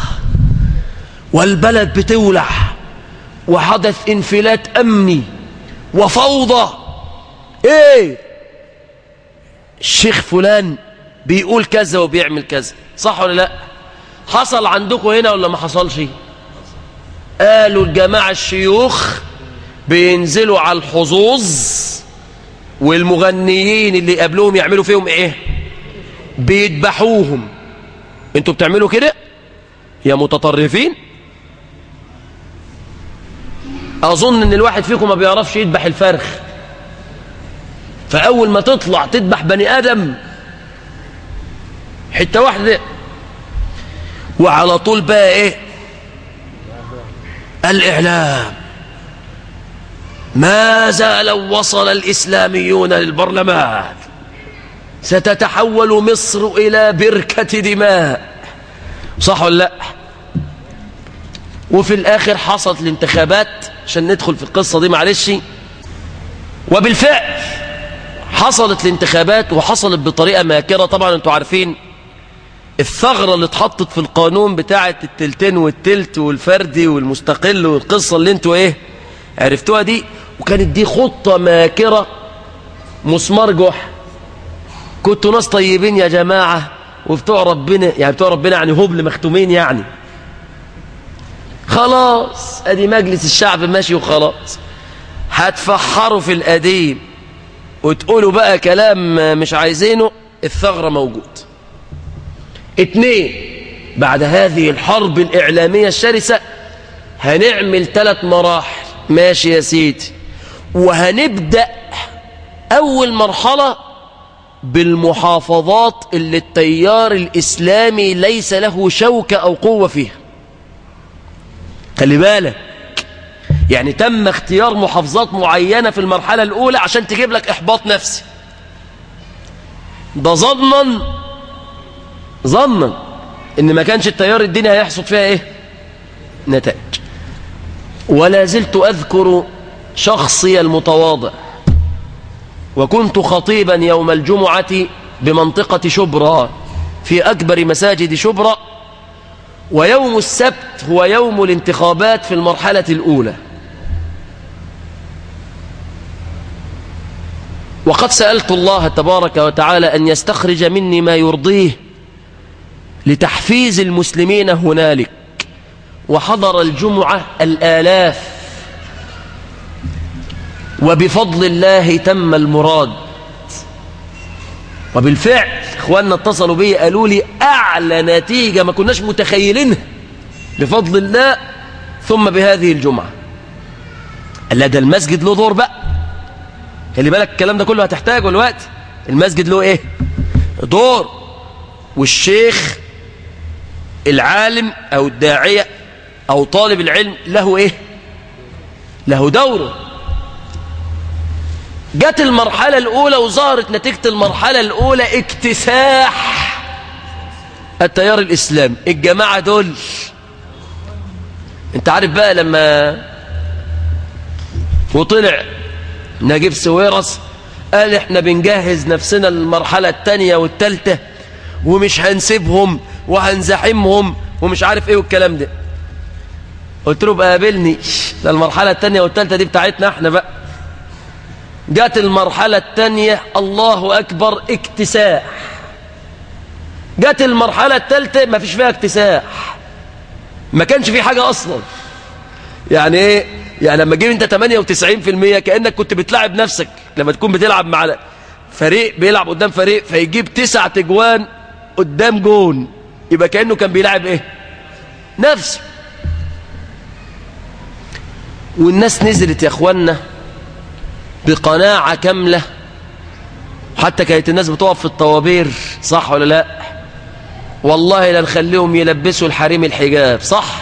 Speaker 2: والبلد بتولع وحدث انفلات أمني وفوضى ايه الشيخ فلان بيقول كذا وبيعمل كذا صح ولا لا حصل عندكم هنا ولا ما حصلش قالوا الجماعة الشيوخ بينزلوا على الحظوظ والمغنيين اللي قبلهم يعملوا فيهم ايه بيذبحوهم انتوا بتعملوا كده يا متطرفين اظن ان الواحد فيكم ما بيعرفش يذبح الفرخ فاول ما تطلع تذبح بني ادم حته واحده وعلى طول بقى ايه الاعلام ماذا لو وصل الاسلاميون للبرلمان ستتحول مصر الى بركه دماء صح ولا لا وفي الاخر حصلت الانتخابات عشان ندخل في القصه دي معلش وبالفعل حصلت الانتخابات وحصلت بطريقه ماكره طبعا انتوا عارفين الثغرة اللي اتحطت في القانون بتاعة التلتين والتلت والفردي والمستقل والقصة اللي انتوا ايه عرفتوها دي وكانت دي خطة ماكرة مسمار جح كنتوا ناس طيبين يا جماعة وبتوع ربنا يعني بتوع ربنا يعني هبل مختومين يعني خلاص ادي مجلس الشعب ماشي وخلاص هتفحروا في القديم وتقولوا بقى كلام مش عايزينه الثغرة موجود اتنين بعد هذه الحرب الإعلامية الشرسة هنعمل ثلاث مراحل ماشي يا سيدي وهنبدأ أول مرحلة بالمحافظات اللي التيار الإسلامي ليس له شوكة أو قوة فيها خلي بالك يعني تم اختيار محافظات معينة في المرحلة الأولى عشان تجيب لك إحباط نفسي ده ظنا ظنا ان ما كانش التيار الديني هيحصل فيها ايه نتائج ولا زلت اذكر شخصي المتواضع وكنت خطيبا يوم الجمعة بمنطقة شبرا في أكبر مساجد شبرا ويوم السبت هو يوم الانتخابات في المرحلة الأولى وقد سألت الله تبارك وتعالى أن يستخرج مني ما يرضيه لتحفيز المسلمين هنالك وحضر الجمعة الآلاف وبفضل الله تم المراد وبالفعل اخواننا اتصلوا بي قالوا لي اعلى نتيجة ما كناش متخيلينها بفضل الله ثم بهذه الجمعة قال ده المسجد له دور بقى خلي بالك الكلام ده كله هتحتاجه الوقت المسجد له ايه دور والشيخ العالم او الداعية او طالب العلم له ايه له دوره جت المرحلة الأولى وظهرت نتيجة المرحلة الأولى اكتساح التيار الإسلامي الجماعة دول انت عارف بقى لما وطلع نجيب سويرس قال احنا بنجهز نفسنا للمرحلة التانية والتالتة ومش هنسيبهم وهنزحمهم ومش عارف ايه والكلام ده قلت له بقى قابلني ده المرحلة التانية والتالتة دي بتاعتنا احنا بقى جات المرحلة الثانية الله أكبر اكتساح جات المرحلة الثالثة ما فيش فيها اكتساح ما كانش في حاجة أصلا يعني ايه يعني لما تجيب انت 98% كأنك كنت بتلعب نفسك لما تكون بتلعب مع فريق بيلعب قدام فريق فيجيب تسع تجوان قدام جون يبقى كأنه كان بيلعب ايه نفسه والناس نزلت يا اخوانا بقناعة كاملة حتى كانت الناس بتقف في الطوابير صح ولا لا والله لنخليهم يلبسوا الحريم الحجاب صح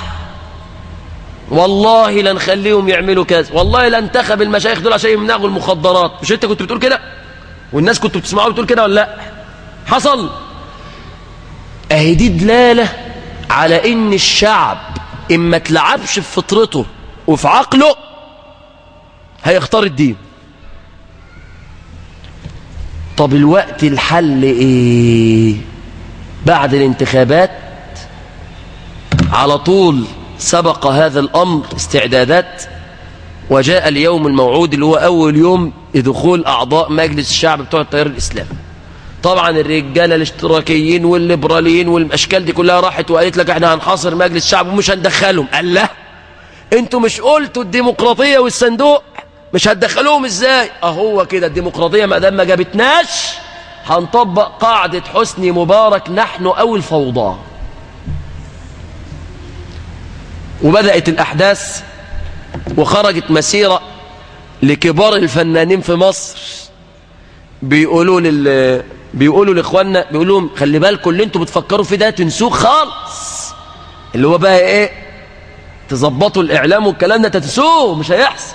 Speaker 2: والله لنخليهم يعملوا كذا والله لانتخب المشايخ دول عشان يمنعوا المخدرات مش انت كنت بتقول كده والناس كنتوا بتسمعوا بتقول كده ولا لا حصل اهي دي دلاله على ان الشعب اما تلعبش في فطرته وفي عقله هيختار الدين طب الوقت الحل ايه بعد الانتخابات على طول سبق هذا الامر استعدادات وجاء اليوم الموعود اللي هو اول يوم لدخول اعضاء مجلس الشعب بتوع التيار الاسلامي طبعا الرجاله الاشتراكيين والليبراليين والاشكال دي كلها راحت وقالت لك احنا هنحاصر مجلس الشعب ومش هندخلهم قال لا انتوا مش قلتوا الديمقراطيه والصندوق مش هتدخلوهم ازاي اهو كده الديمقراطيه ما دام ما جابتناش هنطبق قاعده حسني مبارك نحن او الفوضى وبدات الاحداث وخرجت مسيره لكبار الفنانين في مصر بيقولوا لل بيقولوا لاخواننا بيقولوا لهم خلي بالكم اللي انتوا بتفكروا فيه ده تنسوه خالص اللي هو بقى ايه تظبطوا الاعلام والكلام ده تنسوه مش هيحصل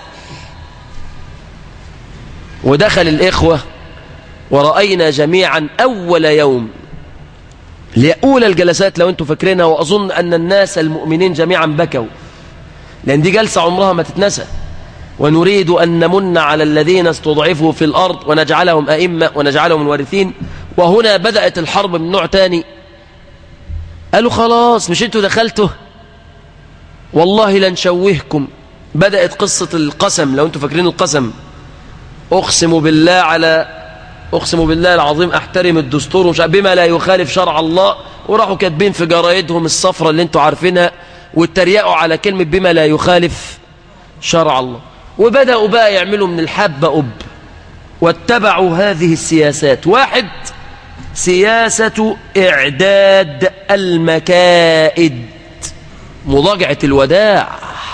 Speaker 2: ودخل الاخوه ورأينا جميعا أول يوم لأولى الجلسات لو أنتم فاكرينها وأظن أن الناس المؤمنين جميعا بكوا لأن دي جلسة عمرها ما تتنسى ونريد أن نمن على الذين استضعفوا في الأرض ونجعلهم أئمة ونجعلهم الوارثين وهنا بدأت الحرب من نوع تاني قالوا خلاص مش انتوا دخلتوا والله لنشوهكم بدأت قصة القسم لو انتوا فاكرين القسم أقسم بالله على أقسم بالله العظيم أحترم الدستور ومش بما لا يخالف شرع الله وراحوا كاتبين في جرايدهم الصفرة اللي انتوا عارفينها واتريقوا على كلمة بما لا يخالف شرع الله وبدأوا بقى يعملوا من الحبة أب واتبعوا هذه السياسات واحد سياسة إعداد المكائد مضاجعة الوداع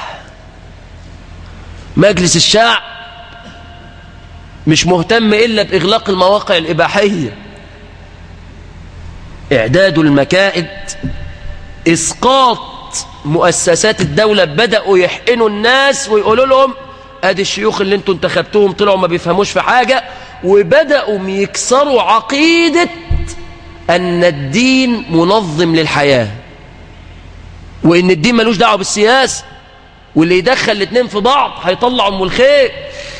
Speaker 2: مجلس الشعب مش مهتم إلا بإغلاق المواقع الإباحية إعداد المكائد إسقاط مؤسسات الدولة بدأوا يحقنوا الناس ويقولوا لهم ادي الشيوخ اللي انتوا انتخبتوهم طلعوا ما بيفهموش في حاجة وبدأوا يكسروا عقيدة أن الدين منظم للحياة وإن الدين ملوش دعوة بالسياسة واللي يدخل الاثنين في بعض هيطلع أم الخير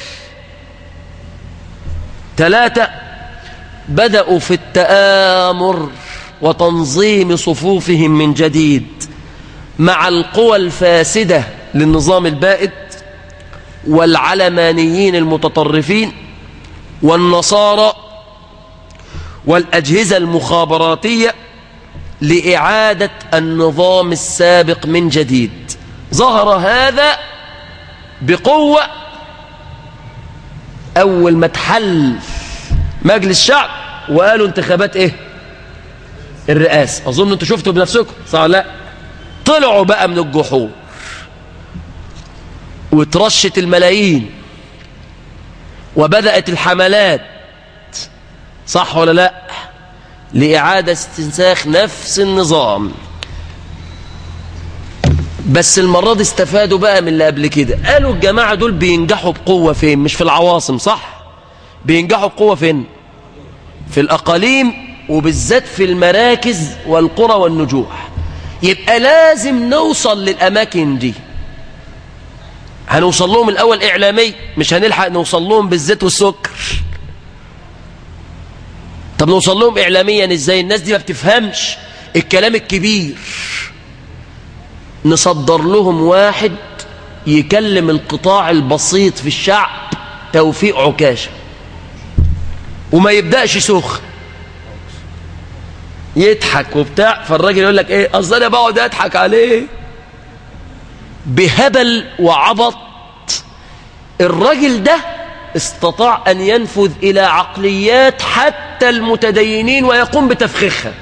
Speaker 2: ثلاثة بدأوا في التآمر وتنظيم صفوفهم من جديد مع القوى الفاسدة للنظام البائد والعلمانيين المتطرفين والنصارى والأجهزة المخابراتية لإعادة النظام السابق من جديد ظهر هذا بقوة أول ما تحل مجلس الشعب وقالوا انتخابات إيه الرئاسة أظن أنتوا شفتوا بنفسكم صح لا طلعوا بقى من الجحور وترشت الملايين وبدأت الحملات صح ولا لا لإعادة استنساخ نفس النظام بس المرة دي استفادوا بقى من اللي قبل كده قالوا الجماعة دول بينجحوا بقوة فين مش في العواصم صح بينجحوا بقوة فين في الأقاليم وبالذات في المراكز والقرى والنجوح يبقى لازم نوصل للأماكن دي هنوصل لهم الأول إعلامي مش هنلحق نوصل لهم بالزيت والسكر طب نوصل لهم إعلاميا إزاي الناس دي ما بتفهمش الكلام الكبير نصدر لهم واحد يكلم القطاع البسيط في الشعب توفيق عكاشة وما يبدأش سخن يضحك وبتاع فالراجل يقول لك ايه اصل انا بقعد اضحك عليه بهبل وعبط الراجل ده استطاع أن ينفذ إلى عقليات حتى المتدينين ويقوم بتفخيخها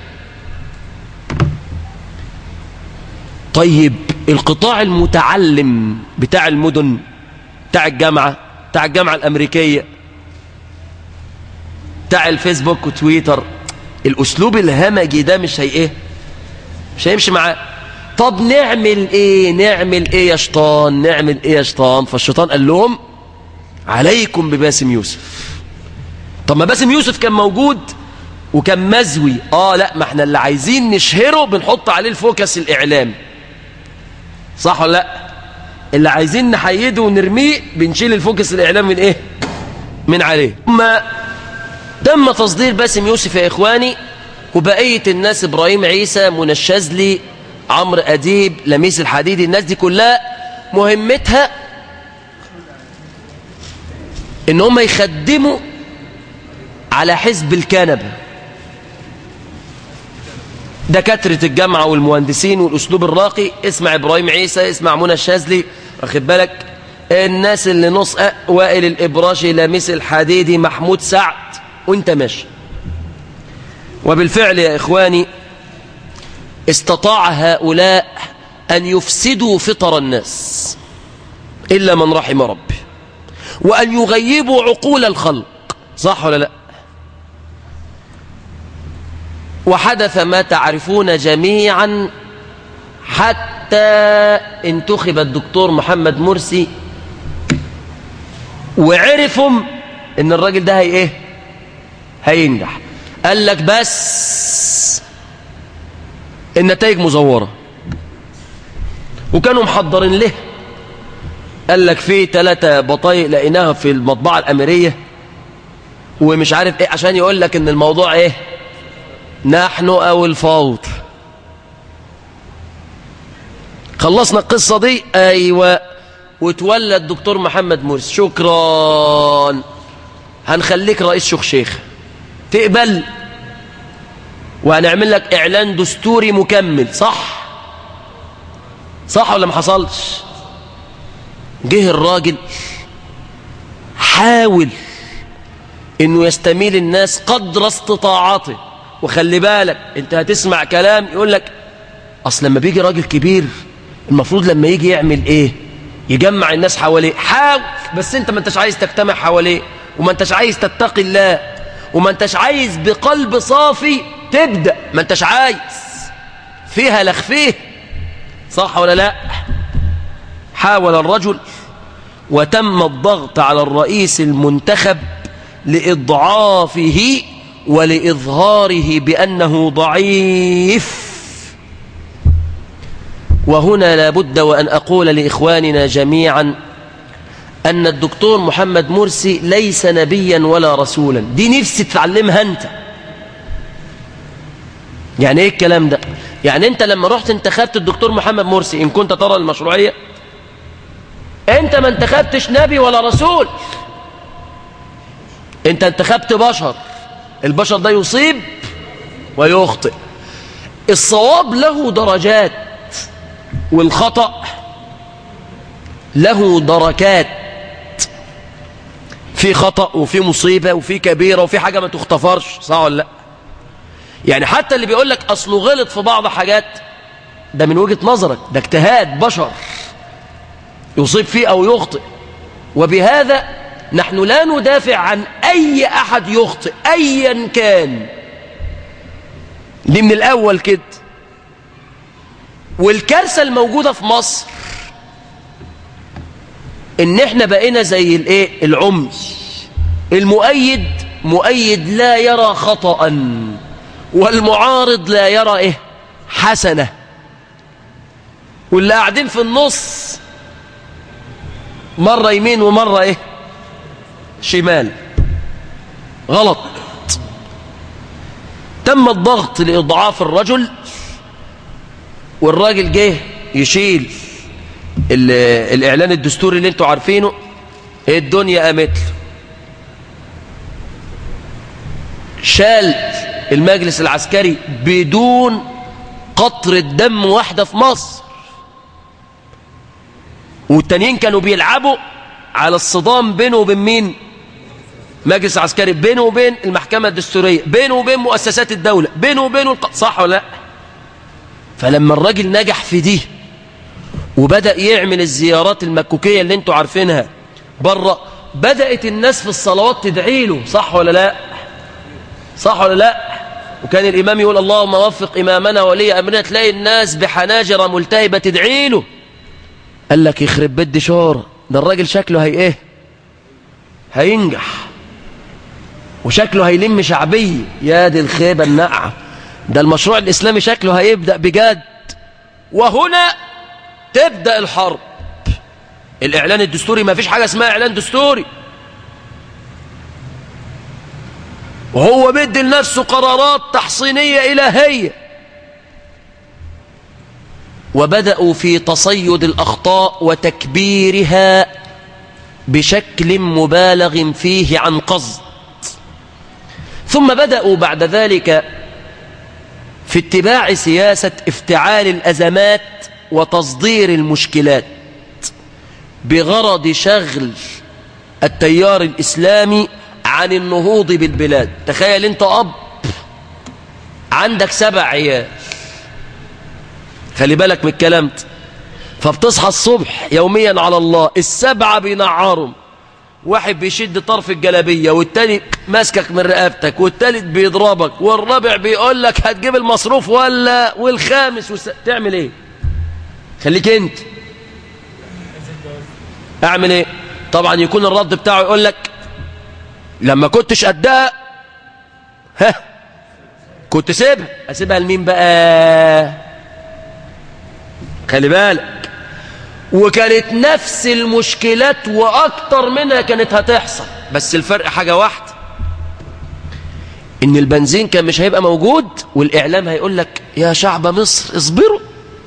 Speaker 2: طيب القطاع المتعلم بتاع المدن بتاع الجامعة بتاع الجامعة الأمريكية بتاع الفيسبوك وتويتر الاسلوب الهمجي ده مش هي ايه مش هيمشي معاه طب نعمل ايه نعمل ايه يا شيطان نعمل ايه يا شيطان فالشيطان قال لهم عليكم بباسم يوسف طب ما باسم يوسف كان موجود وكان مزوي اه لا ما احنا اللي عايزين نشهره بنحط عليه الفوكس الاعلامي صح ولا لا اللي عايزين نحيده ونرميه بنشيل الفوكس الاعلامي من ايه من عليه ثم تم تصدير باسم يوسف يا اخواني وبقيه الناس ابراهيم عيسى منى الشاذلي عمرو اديب لميس الحديدي الناس دي كلها مهمتها ان هم يخدموا على حزب الكنبه دكاترة الجامعة والمهندسين والأسلوب الراقي اسمع إبراهيم عيسى اسمع منى الشاذلي واخد بالك الناس اللي نص وائل الإبراشي لميس الحديدي محمود سعد وانت ماشي وبالفعل يا إخواني استطاع هؤلاء أن يفسدوا فطر الناس إلا من رحم ربي وأن يغيبوا عقول الخلق صح ولا لا وحدث ما تعرفون جميعا حتى انتخب الدكتور محمد مرسي وعرفوا ان الراجل ده هي ايه هينجح قال لك بس النتائج مزورة وكانوا محضرين له قال لك في ثلاثة بطايق لقيناها في المطبعة الأمرية ومش عارف ايه عشان يقول لك ان الموضوع ايه نحن أو الفوض خلصنا القصة دي أيوة وتولى الدكتور محمد مرسي شكرا هنخليك رئيس شيخ تقبل وهنعمل لك إعلان دستوري مكمل صح صح ولا ما حصلش جه الراجل حاول انه يستميل الناس قدر استطاعته وخلي بالك انت هتسمع كلام يقول لك اصل لما بيجي راجل كبير المفروض لما يجي يعمل ايه يجمع الناس حواليه حاول بس انت ما انتش عايز تجتمع حواليه وما انتش عايز تتقي الله وما انتش عايز بقلب صافي تبدأ ما انتش عايز فيها لخفيه صح ولا لا حاول الرجل وتم الضغط على الرئيس المنتخب لإضعافه ولإظهاره بأنه ضعيف وهنا لابد وأن أقول لإخواننا جميعا أن الدكتور محمد مرسي ليس نبيا ولا رسولا دي نفسي تتعلمها أنت يعني إيه الكلام ده يعني أنت لما رحت انتخبت الدكتور محمد مرسي إن كنت ترى المشروعية أنت ما انتخبتش نبي ولا رسول أنت انتخبت بشر البشر ده يصيب ويخطئ الصواب له درجات والخطأ له دركات في خطأ وفي مصيبة وفي كبيرة وفي حاجة ما تختفرش صح ولا لا يعني حتى اللي بيقول لك أصله غلط في بعض حاجات ده من وجهة نظرك ده اجتهاد بشر يصيب فيه أو يخطئ وبهذا نحن لا ندافع عن أي أحد يخطئ أيا كان دي من الأول كده والكارثة الموجودة في مصر ان احنا بقينا زي الايه العمي المؤيد مؤيد لا يرى خطأ والمعارض لا يرى ايه حسنة واللي قاعدين في النص مرة يمين ومرة ايه شمال غلط تم الضغط لإضعاف الرجل والراجل جه يشيل الإعلان الدستوري اللي انتوا عارفينه الدنيا قامت له شال المجلس العسكري بدون قطرة دم واحدة في مصر والتانيين كانوا بيلعبوا على الصدام بينه وبين مين مجلس عسكري بينه وبين المحكمة الدستورية بينه وبين مؤسسات الدولة بينه وبين الق... صح ولا لا فلما الراجل نجح في دي وبدأ يعمل الزيارات المكوكية اللي انتوا عارفينها بره بدأت الناس في الصلوات تدعي له صح ولا لا صح ولا لا وكان الإمام يقول اللهم وفق إمامنا ولي أمرنا تلاقي الناس بحناجر ملتهبة تدعي له قال لك يخرب بيت شور ده الراجل شكله هي ايه هينجح وشكله هيلم شعبية يا دي الخيبة النقعة ده المشروع الإسلامي شكله هيبدأ بجد وهنا تبدأ الحرب الإعلان الدستوري ما فيش حاجة اسمها إعلان دستوري وهو مدي لنفسه قرارات تحصينية إلهية وبدأوا في تصيد الأخطاء وتكبيرها بشكل مبالغ فيه عن قصد ثم بدأوا بعد ذلك في اتباع سياسة افتعال الأزمات وتصدير المشكلات بغرض شغل التيار الإسلامي عن النهوض بالبلاد تخيل انت أب عندك سبع عيال خلي بالك من الكلام ده فبتصحى الصبح يوميا على الله السبعة بينعرهم واحد بيشد طرف الجلابية والتاني ماسكك من رقبتك والتالت بيضربك والرابع بيقول لك هتجيب المصروف ولا والخامس وس... تعمل ايه خليك انت اعمل ايه طبعا يكون الرد بتاعه يقول لك لما كنتش قدها ها كنت سيبها اسيبها لمين بقى خلي بالك وكانت نفس المشكلات واكتر منها كانت هتحصل بس الفرق حاجة واحدة ان البنزين كان مش هيبقى موجود والاعلام هيقول لك يا شعب مصر اصبروا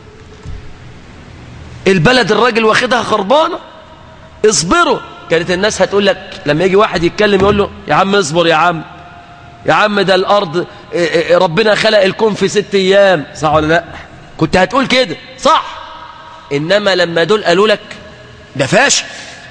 Speaker 2: البلد الراجل واخدها خربانة اصبروا كانت الناس هتقول لك لما يجي واحد يتكلم يقول له يا عم اصبر يا عم يا عم ده الارض ربنا خلق الكون في ست ايام صح ولا لا كنت هتقول كده صح انما لما دول قالوا لك ده فاشل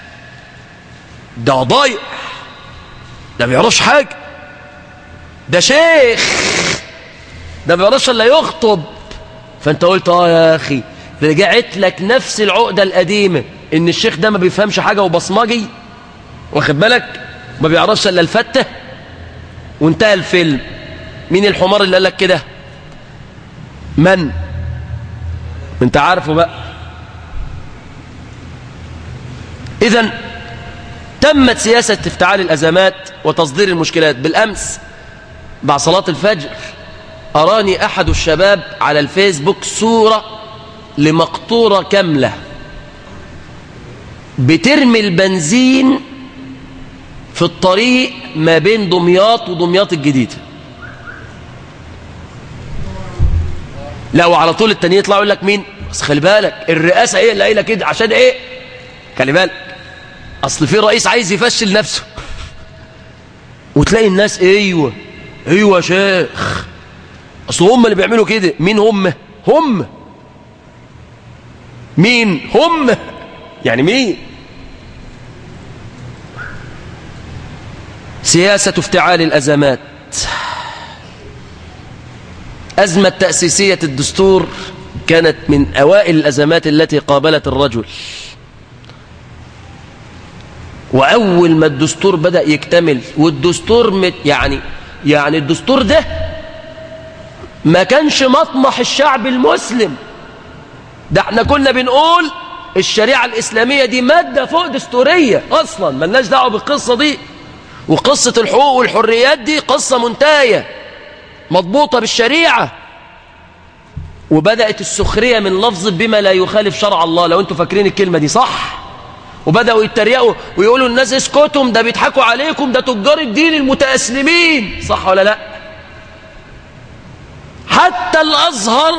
Speaker 2: ده ضايع ده ما بيعرفش حاجه ده شيخ ده ما بيعرفش الا يخطب فانت قلت اه يا اخي رجعت لك نفس العقده القديمه ان الشيخ ده ما بيفهمش حاجه وبصمجي واخد بالك ما بيعرفش الا الفته وانتهى الفيلم مين الحمار اللي قال لك كده من انت عارفه بقى اذا تمت سياسة افتعال الأزمات وتصدير المشكلات بالأمس بعد صلاة الفجر أراني أحد الشباب على الفيسبوك صورة لمقطورة كاملة بترمي البنزين في الطريق ما بين دمياط ودمياط الجديدة لا وعلى طول التاني يطلع يقول لك مين بس خلي بالك الرئاسة ايه اللي قايله كده عشان ايه خلي بالك اصل في رئيس عايز يفشل نفسه وتلاقي الناس ايوه ايوه يا شيخ اصل هم اللي بيعملوا كده مين هم هم مين هم يعني مين سياسة افتعال الأزمات أزمة تأسيسية الدستور كانت من أوائل الأزمات التي قابلت الرجل وأول ما الدستور بدأ يكتمل والدستور مت يعني يعني الدستور ده ما كانش مطمح الشعب المسلم ده احنا كنا بنقول الشريعة الإسلامية دي مادة فوق دستورية أصلا ملناش دعوة بالقصة دي وقصة الحقوق والحريات دي قصة منتهية مضبوطة بالشريعة وبدأت السخرية من لفظ بما لا يخالف شرع الله لو انتوا فاكرين الكلمة دي صح وبدأوا يتريقوا ويقولوا الناس اسكتهم ده بيضحكوا عليكم ده تجار الدين المتأسلمين صح ولا لا حتى الأزهر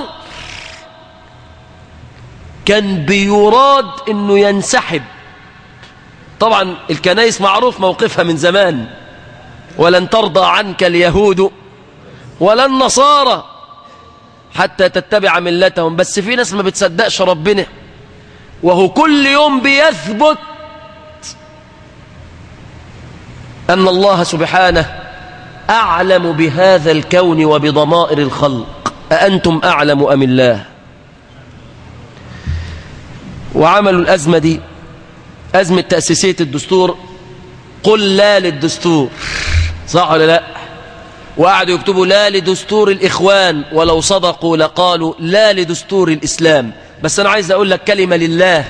Speaker 2: كان بيراد انه ينسحب طبعا الكنائس معروف موقفها من زمان ولن ترضى عنك اليهود ولا النصارى حتى تتبع ملتهم بس في ناس ما بتصدقش ربنا وهو كل يوم بيثبت أن الله سبحانه أعلم بهذا الكون وبضمائر الخلق أأنتم أعلم أم الله وعملوا الأزمة دي أزمة تأسيسية الدستور قل لا للدستور صح ولا لا وقعدوا يكتبوا لا لدستور الإخوان ولو صدقوا لقالوا لا لدستور الإسلام بس أنا عايز أقول لك كلمة لله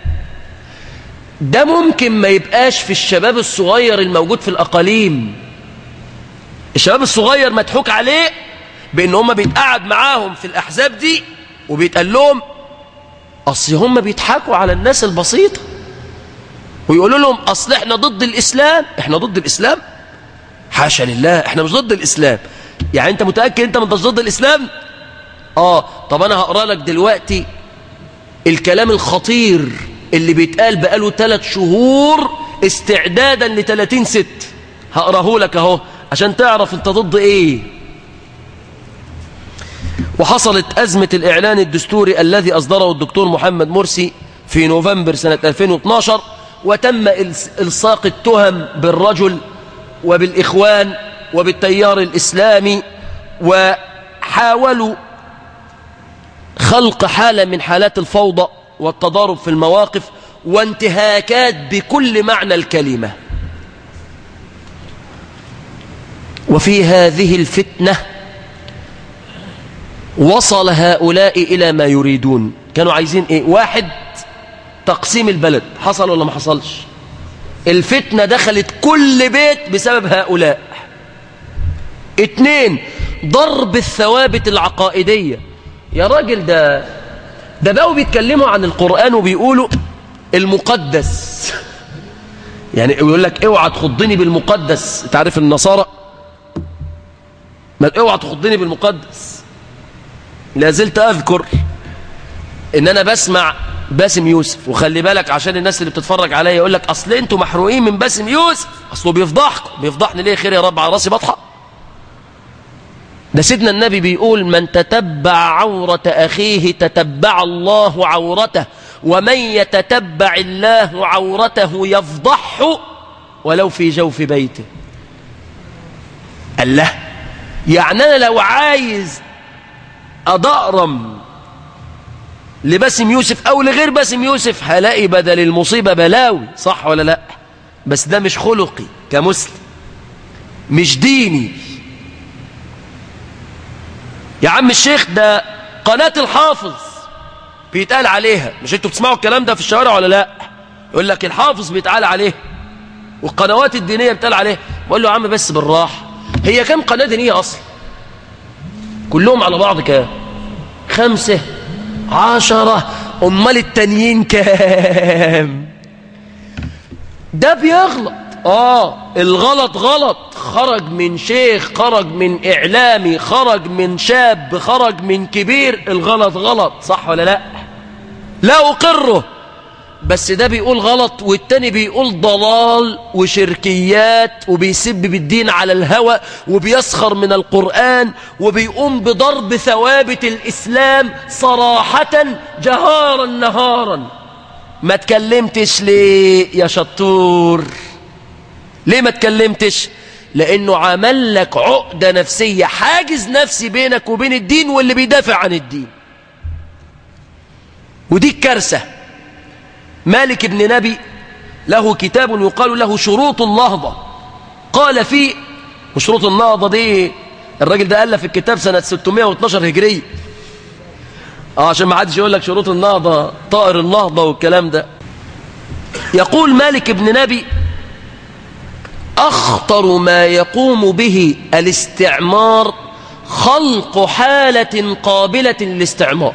Speaker 2: ده ممكن ما يبقاش في الشباب الصغير الموجود في الأقاليم الشباب الصغير مضحوك عليه بأن هم بيتقعد معاهم في الأحزاب دي وبيتقال لهم أصل هم بيضحكوا على الناس البسيطة ويقولوا لهم أصل إحنا ضد الإسلام إحنا ضد الإسلام حاشا لله إحنا مش ضد الإسلام يعني أنت متأكد أنت مش ضد الإسلام آه طب أنا هقرأ لك دلوقتي الكلام الخطير اللي بيتقال بقاله ثلاث شهور استعدادا ل 30 ست هقراه لك اهو عشان تعرف انت ضد ايه وحصلت أزمة الإعلان الدستوري الذي أصدره الدكتور محمد مرسي في نوفمبر سنة 2012 وتم إلصاق التهم بالرجل وبالإخوان وبالتيار الإسلامي وحاولوا خلق حالة من حالات الفوضى والتضارب في المواقف وانتهاكات بكل معنى الكلمة وفي هذه الفتنة وصل هؤلاء إلى ما يريدون كانوا عايزين إيه واحد تقسيم البلد حصل ولا ما حصلش الفتنة دخلت كل بيت بسبب هؤلاء اتنين ضرب الثوابت العقائدية يا راجل ده ده بقوا بيتكلموا عن القرآن وبيقولوا المقدس يعني يقول لك اوعى تخضني بالمقدس تعرف النصارى ما اوعى تخضني بالمقدس لا زلت اذكر ان انا بسمع باسم يوسف وخلي بالك عشان الناس اللي بتتفرج عليا يقول لك اصل انتوا محروقين من باسم يوسف اصله بيفضحكم بيفضحني ليه خير يا رب على راسي بضحك ده سيدنا النبي بيقول من تتبع عورة أخيه تتبع الله عورته ومن يتتبع الله عورته يفضحه ولو في جوف بيته قال له يعني أنا لو عايز أضأرم لباسم يوسف أو لغير باسم يوسف هلاقي بدل المصيبة بلاوي صح ولا لا بس ده مش خلقي كمسلم مش ديني يا عم الشيخ ده قناة الحافظ بيتقال عليها مش انتوا بتسمعوا الكلام ده في الشوارع ولا لا يقول لك الحافظ بيتقال عليه والقنوات الدينية بيتقال عليه بقول له يا عم بس بالراحة هي كم قناة دينية أصلا كلهم على بعض كام خمسة عشرة أمال التانيين كام ده بيغلط آه الغلط غلط خرج من شيخ خرج من إعلامي خرج من شاب خرج من كبير الغلط غلط صح ولا لا لا أقره بس ده بيقول غلط والتاني بيقول ضلال وشركيات وبيسب بالدين على الهوى وبيسخر من القرآن وبيقوم بضرب ثوابت الإسلام صراحة جهارا نهارا ما تكلمتش ليه يا شطور ليه ما تكلمتش لانه عمل لك عقدة نفسية حاجز نفسي بينك وبين الدين واللي بيدافع عن الدين ودي الكارثة مالك ابن نبي له كتاب يقال له شروط النهضة قال فيه وشروط النهضة دي الراجل ده ألف الكتاب سنة 612 هجرية اه عشان ما حدش يقول لك شروط النهضة طائر النهضة والكلام ده يقول مالك ابن نبي أخطر ما يقوم به الاستعمار خلق حالة قابلة للاستعمار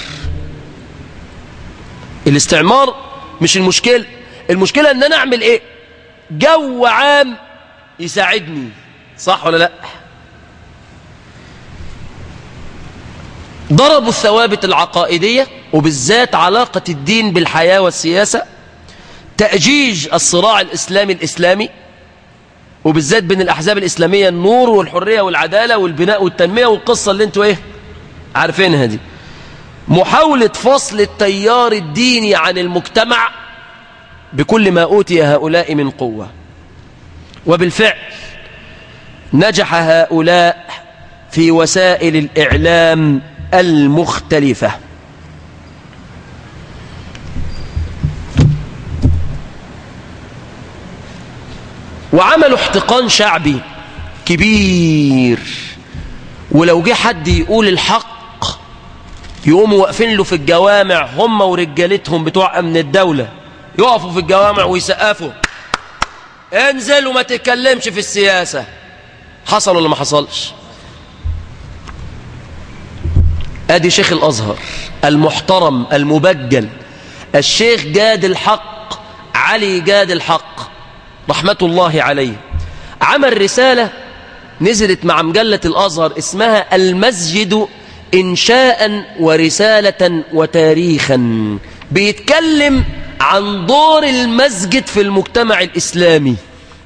Speaker 2: الاستعمار مش المشكلة المشكلة ان انا اعمل ايه جو عام يساعدني صح ولا لا ضربوا الثوابت العقائدية وبالذات علاقة الدين بالحياة والسياسة تأجيج الصراع الإسلامي الإسلامي وبالذات بين الأحزاب الإسلامية النور والحرية والعدالة والبناء والتنمية والقصة اللي انتوا ايه عارفينها دي محاولة فصل التيار الديني عن المجتمع بكل ما أوتي هؤلاء من قوة وبالفعل نجح هؤلاء في وسائل الإعلام المختلفة وعملوا احتقان شعبي كبير ولو جه حد يقول الحق يقوموا واقفين له في الجوامع هم ورجالتهم بتوع امن الدولة يقفوا في الجوامع ويسقفوا انزل وما تتكلمش في السياسة حصل ولا ما حصلش ادي شيخ الازهر المحترم المبجل الشيخ جاد الحق علي جاد الحق رحمة الله عليه عمل رسالة نزلت مع مجلة الأزهر اسمها المسجد إنشاء ورسالة وتاريخا بيتكلم عن دور المسجد في المجتمع الإسلامي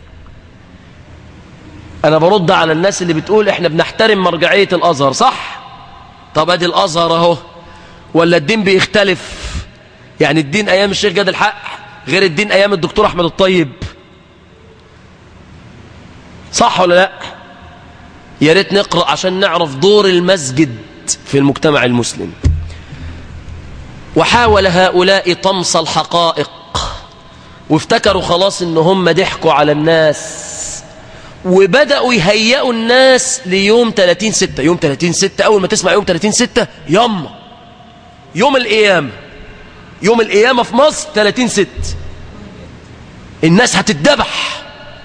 Speaker 2: أنا برد على الناس اللي بتقول إحنا بنحترم مرجعية الأزهر صح؟ طب أدي الأزهر أهو ولا الدين بيختلف يعني الدين أيام الشيخ جاد الحق غير الدين أيام الدكتور أحمد الطيب صح ولا لا يا ريت نقرأ عشان نعرف دور المسجد في المجتمع المسلم وحاول هؤلاء طمس الحقائق وافتكروا خلاص ان هم ضحكوا على الناس وبدأوا يهيئوا الناس ليوم 30 ستة يوم 30 ستة أول ما تسمع يوم 30 ستة يما يوم القيامة يوم القيامة في مصر 30 ست الناس هتتذبح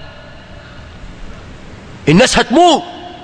Speaker 2: الناس هتموت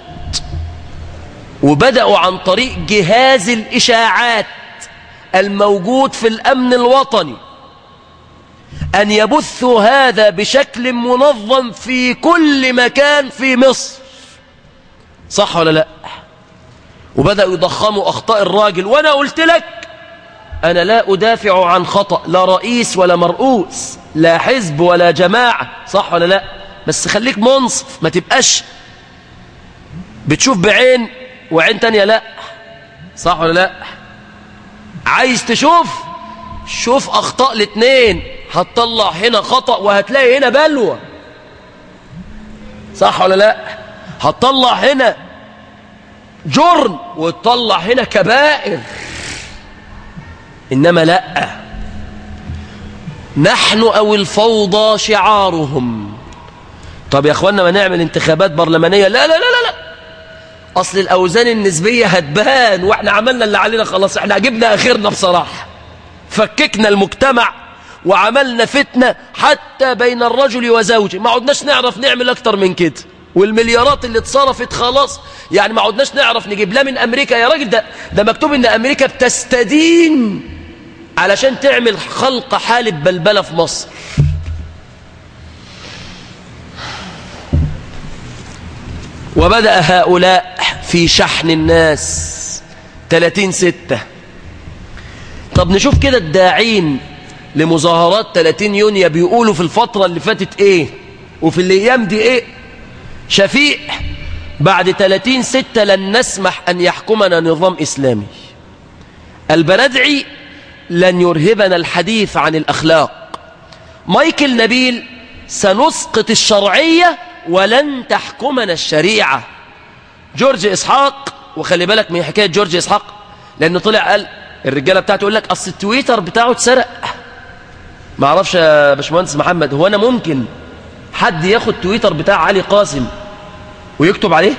Speaker 2: وبدأوا عن طريق جهاز الإشاعات الموجود في الأمن الوطني أن يبثوا هذا بشكل منظم في كل مكان في مصر صح ولا لا وبدأوا يضخموا أخطاء الراجل وأنا قلت لك أنا لا أدافع عن خطأ لا رئيس ولا مرؤوس لا حزب ولا جماعة صح ولا لا بس خليك منصف ما تبقاش بتشوف بعين وعين تانية لا صح ولا لا عايز تشوف شوف أخطاء الاتنين هتطلع هنا خطأ وهتلاقي هنا بلوى صح ولا لا هتطلع هنا جرم وتطلع هنا كبائر إنما لا نحن أو الفوضى شعارهم طب يا أخوانا ما نعمل انتخابات برلمانية لا لا لا لا, لا. أصل الأوزان النسبية هتبان وإحنا عملنا اللي علينا خلاص إحنا جبنا آخرنا بصراحة فككنا المجتمع وعملنا فتنة حتى بين الرجل وزوجه ما عدناش نعرف نعمل أكتر من كده والمليارات اللي اتصرفت خلاص يعني ما عدناش نعرف نجيب لها من أمريكا يا راجل ده, ده مكتوب إن أمريكا بتستدين علشان تعمل خلق حالة بلبلة في مصر وبدأ هؤلاء في شحن الناس 30 ستة طب نشوف كده الداعين لمظاهرات 30 يونيو بيقولوا في الفترة اللي فاتت ايه وفي الايام دي ايه شفيق بعد 30 ستة لن نسمح ان يحكمنا نظام اسلامي البردعي لن يرهبنا الحديث عن الاخلاق مايكل نبيل سنسقط الشرعية ولن تحكمنا الشريعة جورج إسحاق وخلي بالك من حكاية جورج إسحاق لأنه طلع قال الرجالة بتاعته يقول لك أصل التويتر بتاعه اتسرق ما اعرفش يا باشمهندس محمد هو أنا ممكن حد ياخد تويتر بتاع علي قاسم ويكتب عليه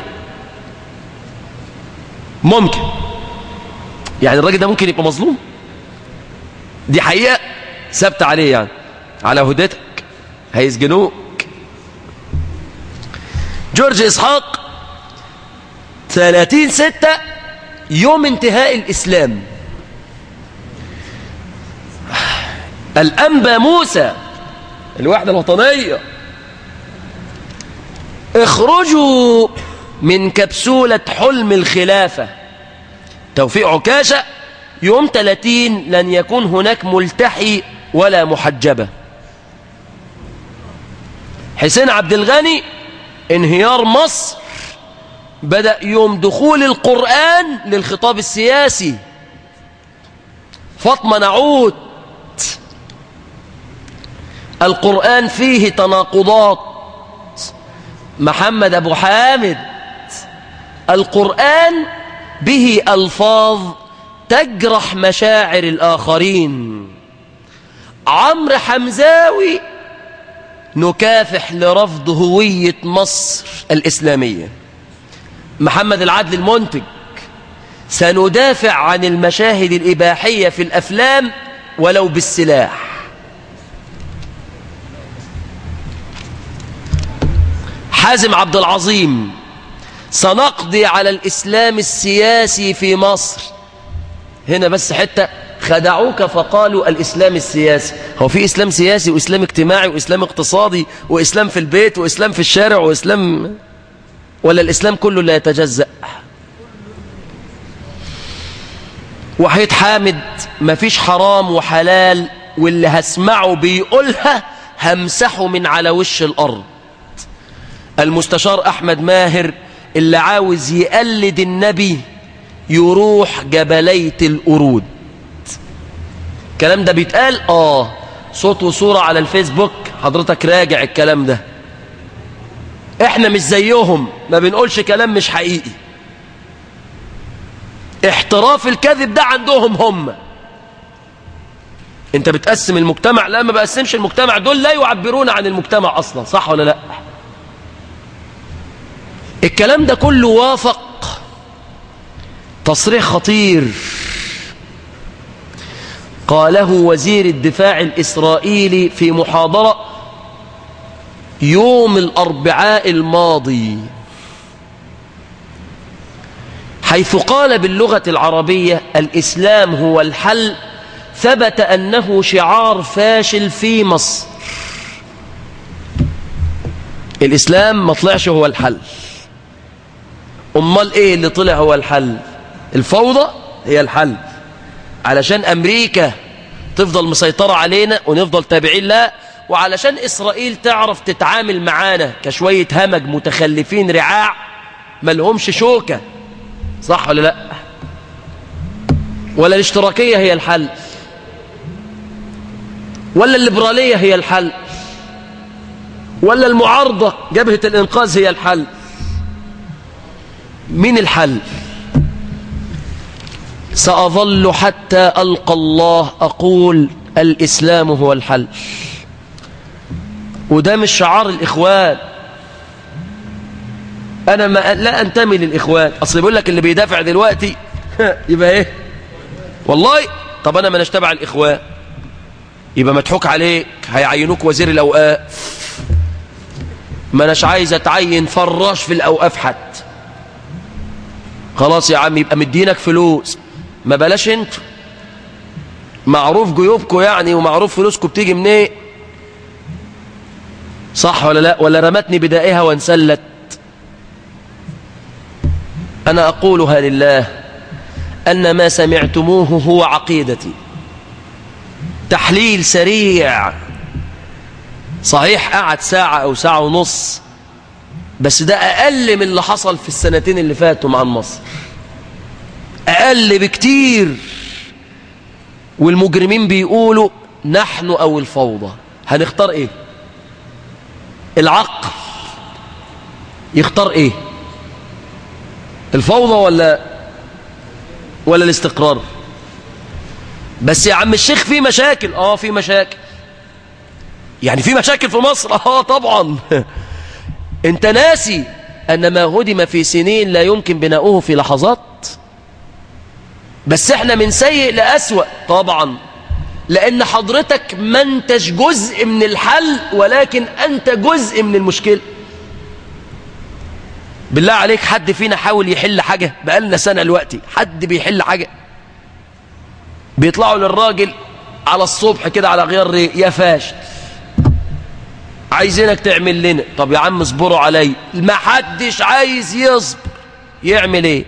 Speaker 2: ممكن يعني الراجل ده ممكن يبقى مظلوم دي حقيقة ثابتة عليه يعني على هدتك هيسجنوك جورج إسحاق 30 ستة يوم انتهاء الإسلام الأنبا موسى الوحدة الوطنية اخرجوا من كبسولة حلم الخلافة توفيق عكاشة يوم 30 لن يكون هناك ملتحي ولا محجبة حسين عبد الغني انهيار مصر بدأ يوم دخول القرآن للخطاب السياسي فاطمة نعود القرآن فيه تناقضات محمد أبو حامد القرآن به ألفاظ تجرح مشاعر الآخرين عمرو حمزاوي نكافح لرفض هوية مصر الإسلامية محمد العدل المنتج سندافع عن المشاهد الإباحية في الأفلام ولو بالسلاح حازم عبد العظيم سنقضي على الإسلام السياسي في مصر هنا بس حتة خدعوك فقالوا الإسلام السياسي هو في إسلام سياسي وإسلام اجتماعي وإسلام اقتصادي وإسلام في البيت وإسلام في الشارع وإسلام ولا الإسلام كله لا يتجزأ وحيد حامد مفيش حرام وحلال واللي هسمعه بيقولها همسحه من على وش الأرض المستشار أحمد ماهر اللي عاوز يقلد النبي يروح جبلية القرود الكلام ده بيتقال آه صوت وصورة على الفيسبوك حضرتك راجع الكلام ده احنا مش زيهم ما بنقولش كلام مش حقيقي احتراف الكذب ده عندهم هم انت بتقسم المجتمع لا ما بقسمش المجتمع دول لا يعبرون عن المجتمع اصلا صح ولا لا الكلام ده كله وافق تصريح خطير قاله وزير الدفاع الإسرائيلي في محاضرة يوم الأربعاء الماضي حيث قال باللغة العربية الإسلام هو الحل ثبت أنه شعار فاشل في مصر الإسلام ما طلعش هو الحل أمال إيه اللي طلع هو الحل الفوضى هي الحل علشان أمريكا تفضل مسيطرة علينا ونفضل تابعين لها وعلشان إسرائيل تعرف تتعامل معانا كشوية همج متخلفين رعاع ملهمش شوكة صح ولا لا ولا الاشتراكية هي الحل ولا الليبرالية هي الحل ولا المعارضة جبهة الإنقاذ هي الحل من الحل سأظل حتى ألقى الله أقول الإسلام هو الحل وده مش شعار الإخوان أنا ما لا أنتمي للإخوان أصل بيقول لك اللي بيدافع دلوقتي يبقى إيه والله طب أنا ما نشتبع الإخوان يبقى مضحوك عليك هيعينوك وزير الأوقاف ما أناش عايز أتعين فراش في الأوقاف حتى خلاص يا عم يبقى مدينك فلوس ما بلاش انت معروف جيوبكم يعني ومعروف فلوسكم بتيجي منين إيه؟ صح ولا لا ولا رمتني بدائها وانسلت أنا أقولها لله أن ما سمعتموه هو عقيدتي تحليل سريع صحيح قعد ساعة أو ساعة ونص بس ده أقل من اللي حصل في السنتين اللي فاتوا مع مصر أقل بكتير والمجرمين بيقولوا نحن أو الفوضى هنختار إيه العقل يختار إيه الفوضى ولا ولا الاستقرار بس يا عم الشيخ في مشاكل اه في مشاكل يعني في مشاكل في مصر اه طبعا انت ناسي ان ما هدم في سنين لا يمكن بناؤه في لحظات بس احنا من سيء لأسوأ طبعا لأن حضرتك ما انتش جزء من الحل ولكن أنت جزء من المشكلة بالله عليك حد فينا حاول يحل حاجة بقالنا سنة دلوقتي حد بيحل حاجة بيطلعوا للراجل على الصبح كده على غير ري يا فاشل عايزينك تعمل لنا طب يا عم اصبروا علي ما حدش عايز يصبر يعمل ايه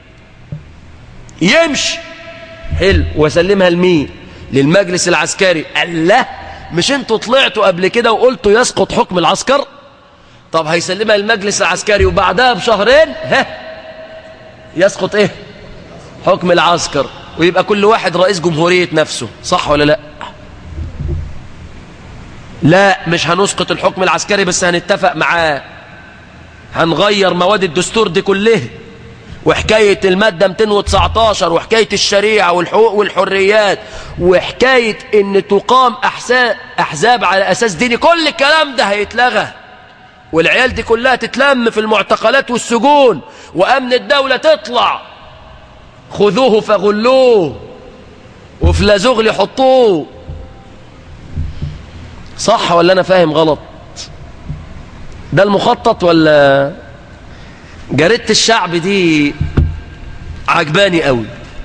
Speaker 2: يمشي حلو وسلمها لمين للمجلس العسكري قال لا مش انتوا طلعتوا قبل كده وقلتوا يسقط حكم العسكر طب هيسلمها للمجلس العسكري وبعدها بشهرين ها يسقط ايه حكم العسكر ويبقى كل واحد رئيس جمهورية نفسه صح ولا لا لا مش هنسقط الحكم العسكري بس هنتفق معاه هنغير مواد الدستور دي كلها وحكاية المادة 219 وحكاية الشريعة والحقوق والحريات وحكاية ان تقام أحساب, أحزاب على أساس ديني كل الكلام ده هيتلغى والعيال دي كلها تتلم في المعتقلات والسجون وأمن الدولة تطلع خذوه فغلوه وفي لازغل حطوه صح ولا أنا فاهم غلط ده المخطط ولا جريدة الشعب دي عجباني قوي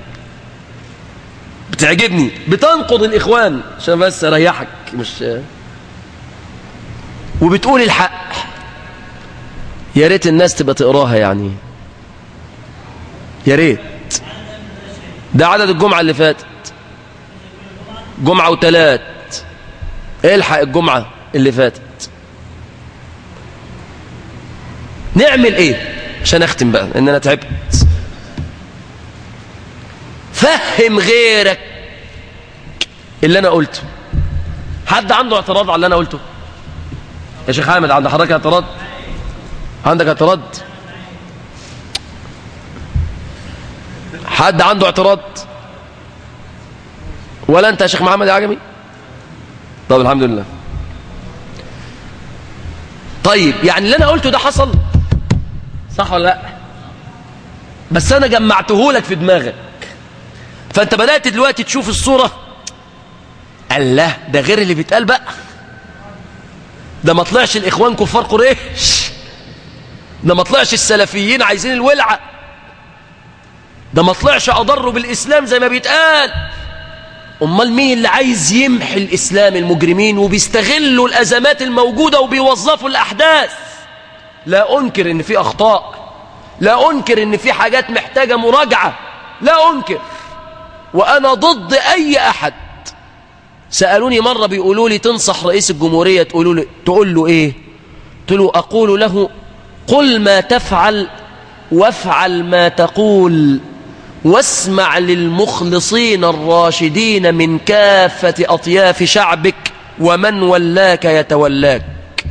Speaker 2: بتعجبني بتنقض الإخوان عشان بس أريحك مش وبتقول الحق يا ريت الناس تبقى تقراها يعني يا ريت ده عدد الجمعة اللي فاتت جمعة وتلات الحق الجمعة اللي فاتت نعمل ايه عشان اختم بقى ان انا تعبت فهم غيرك اللي انا قلته حد عنده اعتراض على اللي انا قلته يا شيخ حامد عند حضرتك اعتراض عندك اعتراض حد عنده اعتراض ولا انت يا شيخ محمد يا عجمي طب الحمد لله طيب يعني اللي انا قلته ده حصل صح ولا لا بس انا جمعته لك في دماغك فانت بدأت دلوقتي تشوف الصورة الله ده غير اللي بيتقال بقى ده ما طلعش الاخوان كفار قريش ده ما طلعش السلفيين عايزين الولعة ده ما طلعش اضروا بالاسلام زي ما بيتقال امال مين اللي عايز يمحي الاسلام المجرمين وبيستغلوا الازمات الموجودة وبيوظفوا الاحداث لا أنكر إن في أخطاء لا أنكر إن في حاجات محتاجة مراجعة لا أنكر وأنا ضد أي أحد سألوني مرة بيقولوا لي تنصح رئيس الجمهورية تقولوا له تقول له إيه قلت له أقول له قل ما تفعل وافعل ما تقول واسمع للمخلصين الراشدين من كافة أطياف شعبك ومن ولاك يتولاك